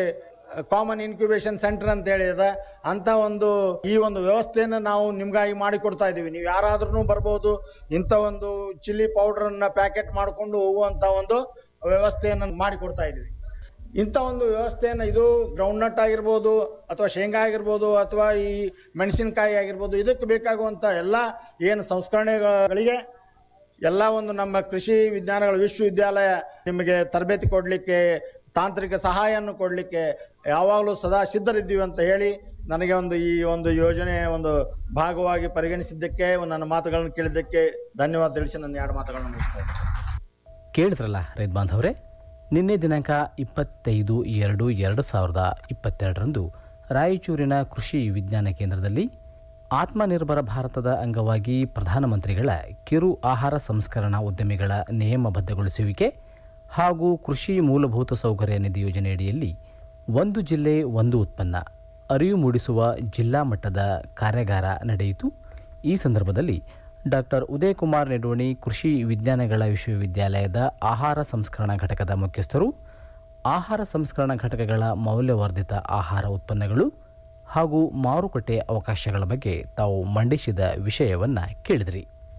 ಕಾಮನ್ ಇನ್ಕ್ಯುಬೇಷನ್ ಸೆಂಟರ್ ಅಂತ ಹೇಳಿದೆ ಅಂತ ಒಂದು ಈ ಒಂದು ವ್ಯವಸ್ಥೆಯನ್ನು ನಾವು ನಿಮ್ಗಾಗಿ ಮಾಡಿಕೊಡ್ತಾ ಇದ್ದೀವಿ ನೀವು ಯಾರಾದ್ರೂ ಬರ್ಬೋದು ಇಂಥ ಒಂದು ಚಿಲ್ಲಿ ಪೌಡರನ್ನ ಪ್ಯಾಕೆಟ್ ಮಾಡಿಕೊಂಡು ಹೋಗುವಂತ ಒಂದು ವ್ಯವಸ್ಥೆಯನ್ನು ಮಾಡಿಕೊಡ್ತಾ ಇದ್ದೀವಿ ಇಂಥ ಒಂದು ವ್ಯವಸ್ಥೆಯನ್ನು ಇದು ಗ್ರೌಂಡ್ ನಟ್ ಆಗಿರ್ಬೋದು ಅಥವಾ ಶೇಂಗಾ ಆಗಿರ್ಬೋದು ಅಥವಾ ಈ ಮೆಣಸಿನಕಾಯಿ ಆಗಿರ್ಬೋದು ಇದಕ್ಕೆ ಬೇಕಾಗುವಂಥ ಎಲ್ಲ ಏನು ಸಂಸ್ಕರಣೆಗಳಿಗೆ ಎಲ್ಲ ಒಂದು ನಮ್ಮ ಕೃಷಿ ವಿಜ್ಞಾನಗಳ ವಿಶ್ವವಿದ್ಯಾಲಯ ನಿಮಗೆ ತರಬೇತಿ ಕೊಡಲಿಕ್ಕೆ ತಾಂತ್ರಿಕ ಸಹಾಯವನ್ನು ಕೊಡಲಿಕ್ಕೆ ಯಾವಾಗಲೂ ಸದಾ ಸಿದ್ಧರಿದ್ದೀವಿ ಅಂತ ಹೇಳಿ ನನಗೆ ಒಂದು ಈ ಒಂದು ಯೋಜನೆಯ ಒಂದು ಭಾಗವಾಗಿ ಪರಿಗಣಿಸಿದ್ದಕ್ಕೆ ನನ್ನ ಮಾತುಗಳನ್ನು ಕೇಳಿದ್ದಕ್ಕೆ ಧನ್ಯವಾದ ತಿಳಿಸಿ ನನ್ನ ಎರಡು ಮಾತುಗಳನ್ನು ಮುಗಿಸ್ತೇನೆ ಕೇಳಿದ್ರಲ್ಲ ರೈತ ಬಾಂಧವರೇ ನಿನ್ನೆ ದಿನಾಂಕ ಇಪ್ಪತ್ತೈದು ಎರಡು ಎರಡು ಸಾವಿರದ ಇಪ್ಪತ್ತೆರಡರಂದು ರಾಯಚೂರಿನ ಕೃಷಿ ವಿಜ್ಞಾನ ಕೇಂದ್ರದಲ್ಲಿ ಆತ್ಮನಿರ್ಭರ ಭಾರತದ ಅಂಗವಾಗಿ ಪ್ರಧಾನಮಂತ್ರಿಗಳ ಕಿರು ಆಹಾರ ಸಂಸ್ಕರಣಾ ಉದ್ಯಮಿಗಳ ನಿಯಮಬದ್ಧಗೊಳಿಸುವಿಕೆ ಹಾಗೂ ಕೃಷಿ ಮೂಲಭೂತ ಸೌಕರ್ಯ ನಿಧಿ ಯೋಜನೆಯಡಿಯಲ್ಲಿ ಒಂದು ಜಿಲ್ಲೆ ಒಂದು ಉತ್ಪನ್ನ ಅರಿವು ಮೂಡಿಸುವ ಜಿಲ್ಲಾ ಮಟ್ಟದ ಕಾರ್ಯಾಗಾರ ನಡೆಯಿತು ಈ ಸಂದರ್ಭದಲ್ಲಿ ಡಾಕ್ಟರ್ ಉದಯ್ ಕುಮಾರ್ ನೆಡೋಣಿ ಕೃಷಿ ವಿಜ್ಞಾನಗಳ ವಿಶ್ವವಿದ್ಯಾಲಯದ ಆಹಾರ ಸಂಸ್ಕರಣಾ ಘಟಕದ ಮುಖ್ಯಸ್ಥರು ಆಹಾರ ಸಂಸ್ಕರಣಾ ಘಟಕಗಳ ಮೌಲ್ಯವರ್ಧಿತ ಆಹಾರ ಉತ್ಪನ್ನಗಳು ಹಾಗೂ ಮಾರುಕಟ್ಟೆ ಅವಕಾಶಗಳ ಬಗ್ಗೆ ತಾವು ಮಂಡಿಸಿದ ವಿಷಯವನ್ನ ಕೇಳಿದ್ರಿ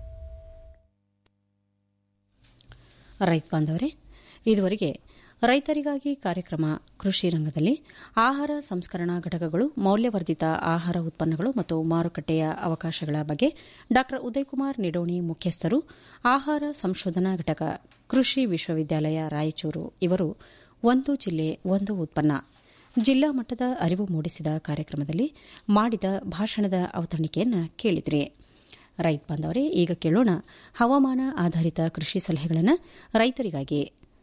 ರೈತ ಬಾಂಧವರೇ ಇದುವರೆಗೆ ರೈತರಿಗಾಗಿ ಕಾರ್ಯಕ್ರಮ ಕೃಷಿ ರಂಗದಲ್ಲಿ ಆಹಾರ ಸಂಸ್ಕರಣಾ ಘಟಕಗಳು ಮೌಲ್ಯವರ್ಧಿತ ಆಹಾರ ಉತ್ಪನ್ನಗಳು ಮತ್ತು ಮಾರುಕಟ್ಟೆಯ ಅವಕಾಶಗಳ ಬಗ್ಗೆ ಡಾ ಉದಯ್ ಕುಮಾರ್ ನಿಡೋಣಿ ಮುಖ್ಯಸ್ಥರು ಆಹಾರ ಸಂಶೋಧನಾ ಘಟಕ ಕೃಷಿ ವಿಶ್ವವಿದ್ಯಾಲಯ ರಾಯಚೂರು ಇವರು ಒಂದು ಜಿಲ್ಲೆ ಒಂದು ಉತ್ಪನ್ನ ಜಿಲ್ಲಾ ಮಟ್ಟದ ಅರಿವು ಮೂಡಿಸಿದ ಕಾರ್ಯಕ್ರಮದಲ್ಲಿ ಮಾಡಿದ ಭಾಷಣದ ಅವತರಣಿಕೆಯನ್ನು ಕೇಳಿದ್ರಿ ರೈತ ಬಾಂಧವರೇ ಈಗ ಕೇಳೋಣ ಹವಾಮಾನ ಆಧಾರಿತ ಕೃಷಿ ಸಲಹೆಗಳನ್ನು ರೈತರಿಗಾಗಿ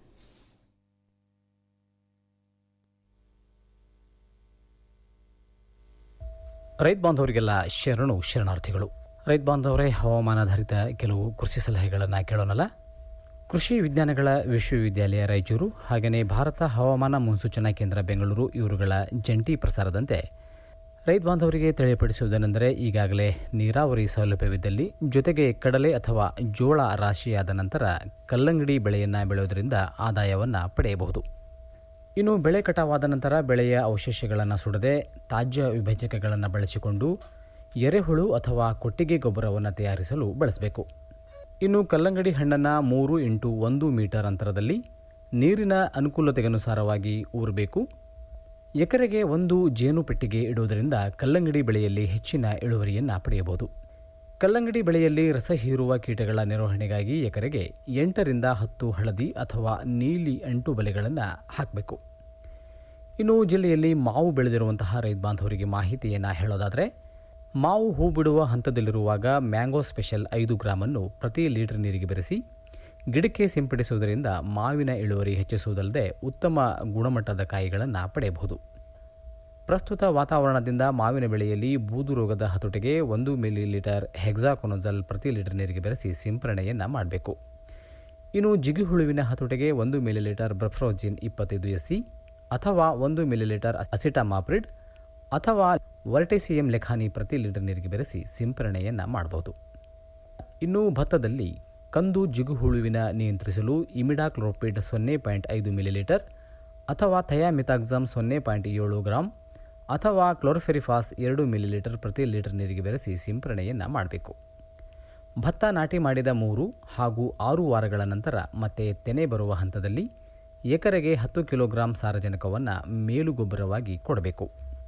ರೈತ ಬಾಂಧವರಿಗೆಲ್ಲ ಶರಣು ಶರಣಾರ್ಥಿಗಳು ರೈತ ಬಾಂಧವರೇ ಹವಾಮಾನಾಧಾರಿತ ಕೆಲವು ಕೃಷಿ ಸಲಹೆಗಳನ್ನು ಕೇಳೋಣಲ್ಲ ಕೃಷಿ ವಿಜ್ಞಾನಗಳ ವಿಶ್ವವಿದ್ಯಾಲಯ ರಾಯಚೂರು ಹಾಗೆಯೇ ಭಾರತ ಹವಾಮಾನ ಮುನ್ಸೂಚನಾ ಕೇಂದ್ರ ಬೆಂಗಳೂರು ಇವರುಗಳ ಜಂಟಿ ಪ್ರಸಾರದಂತೆ ರೈತ ಬಾಂಧವರಿಗೆ ತಿಳಿಯಪಡಿಸುವುದೇನೆಂದರೆ ಈಗಾಗಲೇ ನೀರಾವರಿ ಸೌಲಭ್ಯವಿದ್ದಲ್ಲಿ ಜೊತೆಗೆ ಕಡಲೆ ಅಥವಾ ಜೋಳ ರಾಶಿಯಾದ ನಂತರ ಕಲ್ಲಂಗಡಿ ಬೆಳೆಯನ್ನು ಬೆಳೆಯುವುದರಿಂದ ಆದಾಯವನ್ನು ಪಡೆಯಬಹುದು ಇನ್ನು ಬೆಳೆ ಕಟಾವಾದ ನಂತರ ಬೆಳೆಯ ಅವಶೇಷಗಳನ್ನು ಸುಡದೆ ತಾಜ್ಯ ವಿಭಜಕಗಳನ್ನು ಬಳಸಿಕೊಂಡು ಎರೆಹುಳು ಅಥವಾ ಕೊಟ್ಟಿಗೆ ಗೊಬ್ಬರವನ್ನು ತಯಾರಿಸಲು ಬಳಸಬೇಕು ಇನ್ನು ಕಲ್ಲಂಗಡಿ ಹಣ್ಣನ್ನು ಮೂರು ಇಂಟು ಒಂದು ಮೀಟರ್ ಅಂತರದಲ್ಲಿ ನೀರಿನ ಅನುಕೂಲತೆಗನುಸಾರವಾಗಿ ಊರಬೇಕು ಎಕರೆಗೆ ಒಂದು ಜೇನು ಪೆಟ್ಟಿಗೆ ಇಡುವುದರಿಂದ ಕಲ್ಲಂಗಡಿ ಬೆಳೆಯಲ್ಲಿ ಹೆಚ್ಚಿನ ಇಳುವರಿಯನ್ನು ಪಡೆಯಬಹುದು ಕಲ್ಲಂಗಡಿ ಬೆಳೆಯಲ್ಲಿ ರಸ ಹೀರುವ ಕೀಟಗಳ ನಿರ್ವಹಣೆಗಾಗಿ ಎಕರೆಗೆ ಎಂಟರಿಂದ ಹತ್ತು ಹಳದಿ ಅಥವಾ ನೀಲಿ ಅಂಟು ಬಲೆಗಳನ್ನು ಹಾಕಬೇಕು ಇನ್ನು ಜಿಲ್ಲೆಯಲ್ಲಿ ಮಾವು ಬೆಳೆದಿರುವಂತಹ ರೈತ ಬಾಂಧವರಿಗೆ ಮಾಹಿತಿಯನ್ನು ಹೇಳೋದಾದರೆ ಮಾವು ಹೂ ಬಿಡುವ ಹಂತದಲ್ಲಿರುವಾಗ ಮ್ಯಾಂಗೋ ಸ್ಪೆಷಲ್ ಐದು ಗ್ರಾಮನ್ನು ಪ್ರತಿ ಲೀಟರ್ ನೀರಿಗೆ ಬೆರೆಸಿ ಗಿಡಕ್ಕೆ ಸಿಂಪಡಿಸುವುದರಿಂದ ಮಾವಿನ ಇಳುವರಿ ಹೆಚ್ಚಿಸುವುದಲ್ಲದೆ ಉತ್ತಮ ಗುಣಮಟ್ಟದ ಕಾಯಿಗಳನ್ನು ಪಡೆಯಬಹುದು ಪ್ರಸ್ತುತ ವಾತಾವರಣದಿಂದ ಮಾವಿನ ಬೆಳೆಯಲ್ಲಿ ಬೂದು ರೋಗದ ಹತೋಟಿಗೆ ಒಂದು ಮಿಲಿ ಲೀಟರ್ ಹೆಕ್ಸಾಕೊನೋಜಲ್ ಪ್ರತಿ ಲೀಟರ್ ನೀರಿಗೆ ಬೆರೆಸಿ ಸಿಂಪರಣೆಯನ್ನು ಮಾಡಬೇಕು ಇನ್ನು ಜಿಗಿಹುಳುವಿನ ಹತೋಟಿಗೆ ಒಂದು ಮಿಲಿ ಲೀಟರ್ ಬ್ರಫ್ರೋಜಿನ್ ಇಪ್ಪತ್ತೈದು ಎಸ್ಸಿ ಅಥವಾ ಒಂದು ಮಿಲಿ ಲೀಟರ್ ಅಸಿಟಾಮಾಪ್ರಿಡ್ ಅಥವಾ ವರ್ಟೆಸಿಯಂ ಲೆಖಾನಿ ಪ್ರತಿ ಲೀಟರ್ ನೀರಿಗೆ ಬೆರೆಸಿ ಸಿಂಪರಣೆಯನ್ನು ಮಾಡಬಹುದು ಇನ್ನು ಭತ್ತದಲ್ಲಿ ಕಂದು ಜಿಗುಹುಳುವಿನ ನಿಯಂತ್ರಿಸಲು ಇಮಿಡಾಕ್ಲೋಪಿಡ್ ಸೊನ್ನೆ ಪಾಯಿಂಟ್ ಐದು ಮಿಲಿಲೀಟರ್ ಅಥವಾ ಥಯಾಮಿತಾಕ್ಸಮ್ ಸೊನ್ನೆ ಪಾಯಿಂಟ್ ಏಳು ಗ್ರಾಂ ಅಥವಾ ಕ್ಲೋರೋಫೆರಿಫಾಸ್ ಎರಡು ಮಿಲಿಲೀಟರ್ ಪ್ರತಿ ಲೀಟರ್ ನೀರಿಗೆ ಬೆರೆಸಿ ಸಿಂಪರಣೆಯನ್ನು ಮಾಡಬೇಕು ಭತ್ತ ನಾಟಿ ಮಾಡಿದ ಮೂರು ಹಾಗೂ ಆರು ವಾರಗಳ ನಂತರ ಮತ್ತೆ ತೆನೆ ಬರುವ ಹಂತದಲ್ಲಿ ಎಕರೆಗೆ ಹತ್ತು ಕಿಲೋಗ್ರಾಂ ಸಾರಜನಕವನ್ನು ಮೇಲುಗೊಬ್ಬರವಾಗಿ ಕೊಡಬೇಕು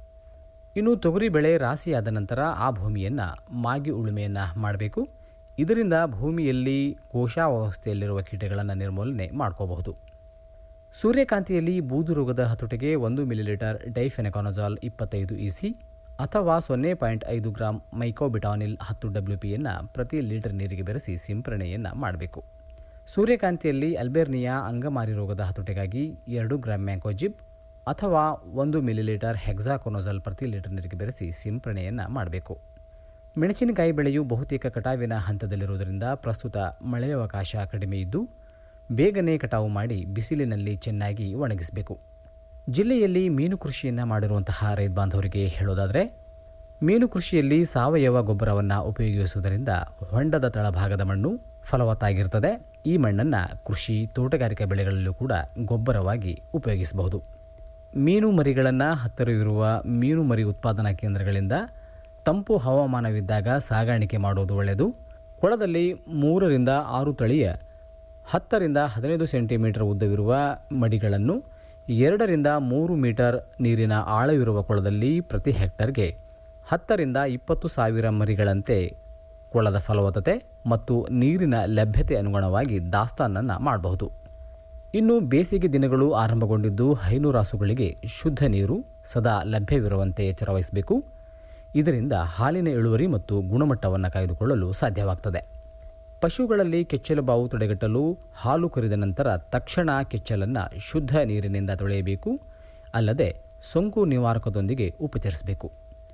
ಇನ್ನು ತೊಗರಿ ಬೆಳೆ ರಾಸಿಯಾದ ನಂತರ ಆ ಭೂಮಿಯನ್ನು ಮಾಗಿ ಉಳುಮೆಯನ್ನು ಮಾಡಬೇಕು ಇದರಿಂದ ಭೂಮಿಯಲ್ಲಿ ಕೋಶಾವಸ್ಥೆಯಲ್ಲಿರುವ ಕೀಟಗಳನ್ನು ನಿರ್ಮೂಲನೆ ಮಾಡ್ಕೋಬಹುದು ಸೂರ್ಯಕಾಂತಿಯಲ್ಲಿ ಬೂದು ರೋಗದ ಹತೋಟಿಗೆ ಒಂದು ಮಿಲಿಲೀಟರ್ ಡೈಫೆನಕಾನಜಾಲ್ ಇಪ್ಪತ್ತೈದು ಇಸಿ ಅಥವಾ ಸೊನ್ನೆ ಪಾಯಿಂಟ್ ಐದು ಗ್ರಾಂ ಮೈಕೋಬಿಟಾನಿಲ್ ಹತ್ತು ಡಬ್ಲ್ಯೂ ಪಿಯನ್ನು ಪ್ರತಿ ಲೀಟರ್ ನೀರಿಗೆ ಬೆರೆಸಿ ಸಿಂಪರಣೆಯನ್ನು ಮಾಡಬೇಕು ಸೂರ್ಯಕಾಂತಿಯಲ್ಲಿ ಅಲ್ಬೇರ್ನಿಯಾ ಅಂಗಮಾರಿ ರೋಗದ ಹತೋಟಿಗಾಗಿ ಎರಡು ಗ್ರಾಂ ಮ್ಯಾಂಕೋಜಿಬ್ ಅಥವಾ ಒಂದು ಮಿಲಿಲೀಟರ್ ಹೆಕ್ಸಾಕೊನೋಜಲ್ ಪ್ರತಿ ಲೀಟರ್ ನೀರಿಗೆ ಬೆರೆಸಿ ಸಿಂಪರಣೆಯನ್ನು ಮಾಡಬೇಕು ಮೆಣಸಿನಕಾಯಿ ಬೆಳೆಯು ಬಹುತೇಕ ಕಟಾವಿನ ಹಂತದಲ್ಲಿರುವುದರಿಂದ ಪ್ರಸ್ತುತ ಮಳೆಯವಕಾಶ ಕಡಿಮೆ ಇದ್ದು ಬೇಗನೆ ಕಟಾವು ಮಾಡಿ ಬಿಸಿಲಿನಲ್ಲಿ ಚೆನ್ನಾಗಿ ಒಣಗಿಸಬೇಕು ಜಿಲ್ಲೆಯಲ್ಲಿ ಮೀನು ಕೃಷಿಯನ್ನು ಮಾಡಿರುವಂತಹ ರೈತ ಬಾಂಧವರಿಗೆ ಹೇಳೋದಾದರೆ ಮೀನು ಕೃಷಿಯಲ್ಲಿ ಸಾವಯವ ಗೊಬ್ಬರವನ್ನು ಉಪಯೋಗಿಸುವುದರಿಂದ ಹೊಂಡದ ತಳಭಾಗದ ಮಣ್ಣು ಫಲವತ್ತಾಗಿರುತ್ತದೆ ಈ ಮಣ್ಣನ್ನು ಕೃಷಿ ತೋಟಗಾರಿಕಾ ಬೆಳೆಗಳಲ್ಲೂ ಕೂಡ ಗೊಬ್ಬರವಾಗಿ ಉಪಯೋಗಿಸಬಹುದು ಮೀನು ಮರಿಗಳನ್ನು ಹತ್ತಿರವಿರುವ ಮೀನು ಮರಿ ಉತ್ಪಾದನಾ ಕೇಂದ್ರಗಳಿಂದ ತಂಪು ಹವಾಮಾನವಿದ್ದಾಗ ಸಾಗಾಣಿಕೆ ಮಾಡೋದು ಒಳ್ಳೆಯದು ಕೊಳದಲ್ಲಿ ಮೂರರಿಂದ ಆರು ತಳಿಯ ಹತ್ತರಿಂದ ಹದಿನೈದು ಸೆಂಟಿಮೀಟರ್ ಉದ್ದವಿರುವ ಮಡಿಗಳನ್ನು ಎರಡರಿಂದ ಮೂರು ಮೀಟರ್ ನೀರಿನ ಆಳವಿರುವ ಕೊಳದಲ್ಲಿ ಪ್ರತಿ ಹೆಕ್ಟರ್ಗೆ ಹತ್ತರಿಂದ ಇಪ್ಪತ್ತು ಸಾವಿರ ಮರಿಗಳಂತೆ ಕೊಳದ ಫಲವತ್ತತೆ ಮತ್ತು ನೀರಿನ ಲಭ್ಯತೆ ಅನುಗುಣವಾಗಿ ದಾಸ್ತಾನನ್ನು ಮಾಡಬಹುದು ಇನ್ನು ಬೇಸಿಗೆ ದಿನಗಳು ಆರಂಭಗೊಂಡಿದ್ದು ಹೈನುರಾಸುಗಳಿಗೆ ಶುದ್ಧ ನೀರು ಸದಾ ಲಭ್ಯವಿರುವಂತೆ ಎಚ್ಚರ ವಹಿಸಬೇಕು ಇದರಿಂದ ಹಾಲಿನ ಇಳುವರಿ ಮತ್ತು ಗುಣಮಟ್ಟವನ್ನು ಕಾಯ್ದುಕೊಳ್ಳಲು ಸಾಧ್ಯವಾಗ್ತದೆ ಪಶುಗಳಲ್ಲಿ ಕೆಚ್ಚಲು ಬಾವು ತಡೆಗಟ್ಟಲು ಹಾಲು ಕರಿದ ನಂತರ ತಕ್ಷಣ ಕೆಚ್ಚಲನ್ನು ಶುದ್ಧ ನೀರಿನಿಂದ ತೊಳೆಯಬೇಕು ಅಲ್ಲದೆ ಸೋಂಕು ನಿವಾರಕದೊಂದಿಗೆ ಉಪಚರಿಸಬೇಕು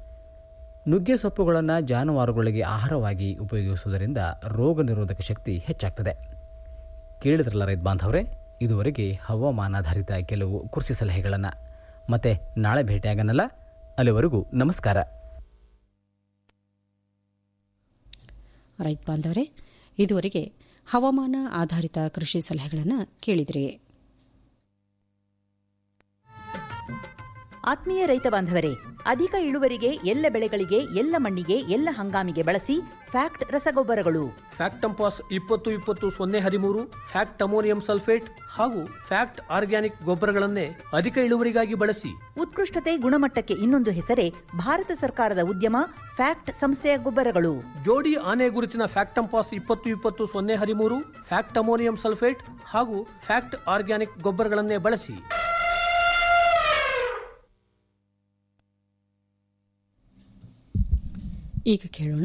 ನುಗ್ಗೆ ಸೊಪ್ಪುಗಳನ್ನು ಜಾನುವಾರುಗಳಿಗೆ ಆಹಾರವಾಗಿ ಉಪಯೋಗಿಸುವುದರಿಂದ ರೋಗ ನಿರೋಧಕ ಶಕ್ತಿ ಹೆಚ್ಚಾಗ್ತದೆ ಕೇಳಿದ್ರಲ್ಲ ರೈತ ಬಾಂಧವರೇ ಇದುವರೆಗೆ ಹವಾಮಾನಾಧಾರಿತ ಕೆಲವು ಕೃಷಿ ಸಲಹೆಗಳನ್ನು ಮತ್ತೆ ನಾಳೆ ಭೇಟಿಯಾಗನಲ್ಲ ಅಲ್ಲಿವರೆಗೂ ನಮಸ್ಕಾರ ರೈತ ಬಾಂಧವರೇ ಇದುವರೆಗೆ ಹವಾಮಾನ ಆಧಾರಿತ ಕೃಷಿ ಸಲಹೆಗಳನ್ನು ಕೇಳಿದಿರಿ ಆತ್ಮೀಯ ರೈತ ಬಾಂಧವರೇ ಅಧಿಕ ಇಳುವರಿಗೆ ಎಲ್ಲ ಬೆಳೆಗಳಿಗೆ ಎಲ್ಲ ಮಣ್ಣಿಗೆ ಎಲ್ಲ ಹಂಗಾಮಿಗೆ ಬಳಸಿ ಫ್ಯಾಕ್ಟ್ ರಸಗೊಬ್ಬರಗಳು ಫ್ಯಾಕ್ಟಂಪಾಸ್ ಇಪ್ಪತ್ತು ಇಪ್ಪತ್ತು ಸೊನ್ನೆ ಹದಿಮೂರು ಫ್ಯಾಕ್ಟ್ ಅಮೋನಿಯಂ ಸಲ್ಫೇಟ್ ಹಾಗೂ ಫ್ಯಾಕ್ಟ್ ಆರ್ಗ್ಯಾನಿಕ್ ಗೊಬ್ಬರಗಳನ್ನೇ ಅಧಿಕ ಇಳುವರಿಗಾಗಿ ಬಳಸಿ ಉತ್ಕೃಷ್ಟತೆ ಗುಣಮಟ್ಟಕ್ಕೆ ಇನ್ನೊಂದು ಹೆಸರೇ ಭಾರತ ಸರ್ಕಾರದ ಉದ್ಯಮ ಫ್ಯಾಕ್ಟ್ ಸಂಸ್ಥೆಯ ಗೊಬ್ಬರಗಳು ಜೋಡಿ ಆನೆ ಗುರುತಿನ ಫ್ಯಾಕ್ಟಂಪಾಸ್ ಇಪ್ಪತ್ತು ಇಪ್ಪತ್ತು ಸೊನ್ನೆ ಹದಿಮೂರು ಫ್ಯಾಕ್ಟ್ ಅಮೋನಿಯಂ ಸಲ್ಫೇಟ್ ಹಾಗೂ ಫ್ಯಾಕ್ಟ್ ಆರ್ಗ್ಯಾನಿಕ್ ಗೊಬ್ಬರಗಳನ್ನೇ ಬಳಸಿ ಈಗ ಕೇಳೋಣ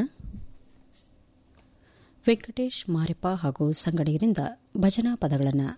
ವೆಂಕಟೇಶ್ ಮಾರೆಪ್ಪ ಹಾಗೂ ಸಂಗಡಿಗರಿಂದ ಭಜನಾ ಪದಗಳನ್ನು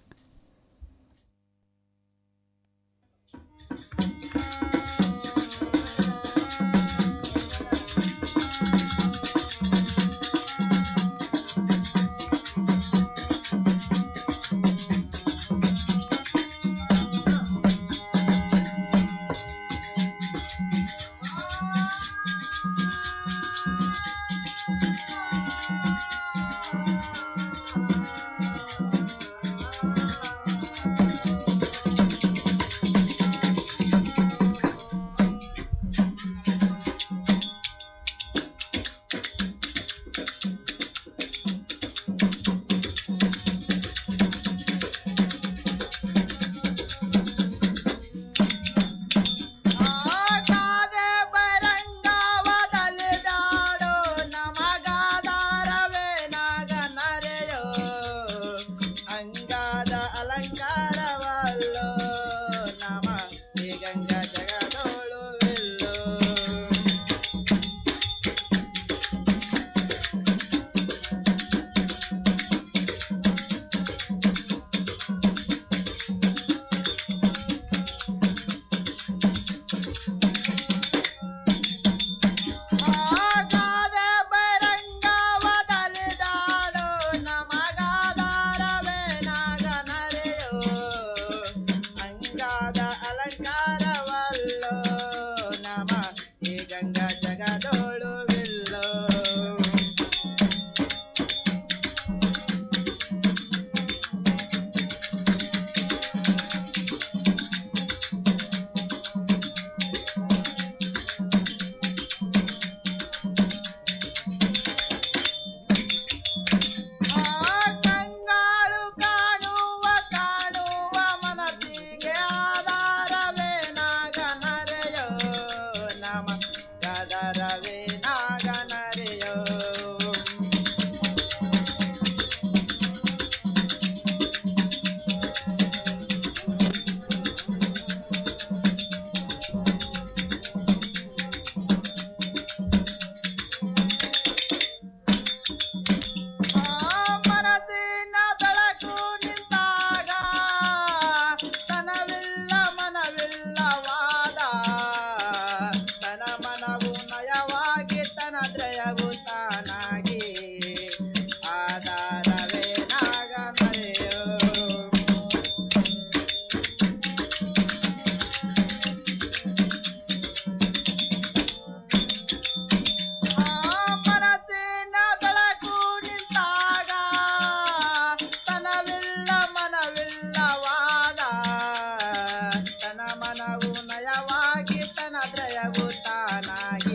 ನಯವಾಗಿ ತನ ದಯವು ತಾನಾಗಿ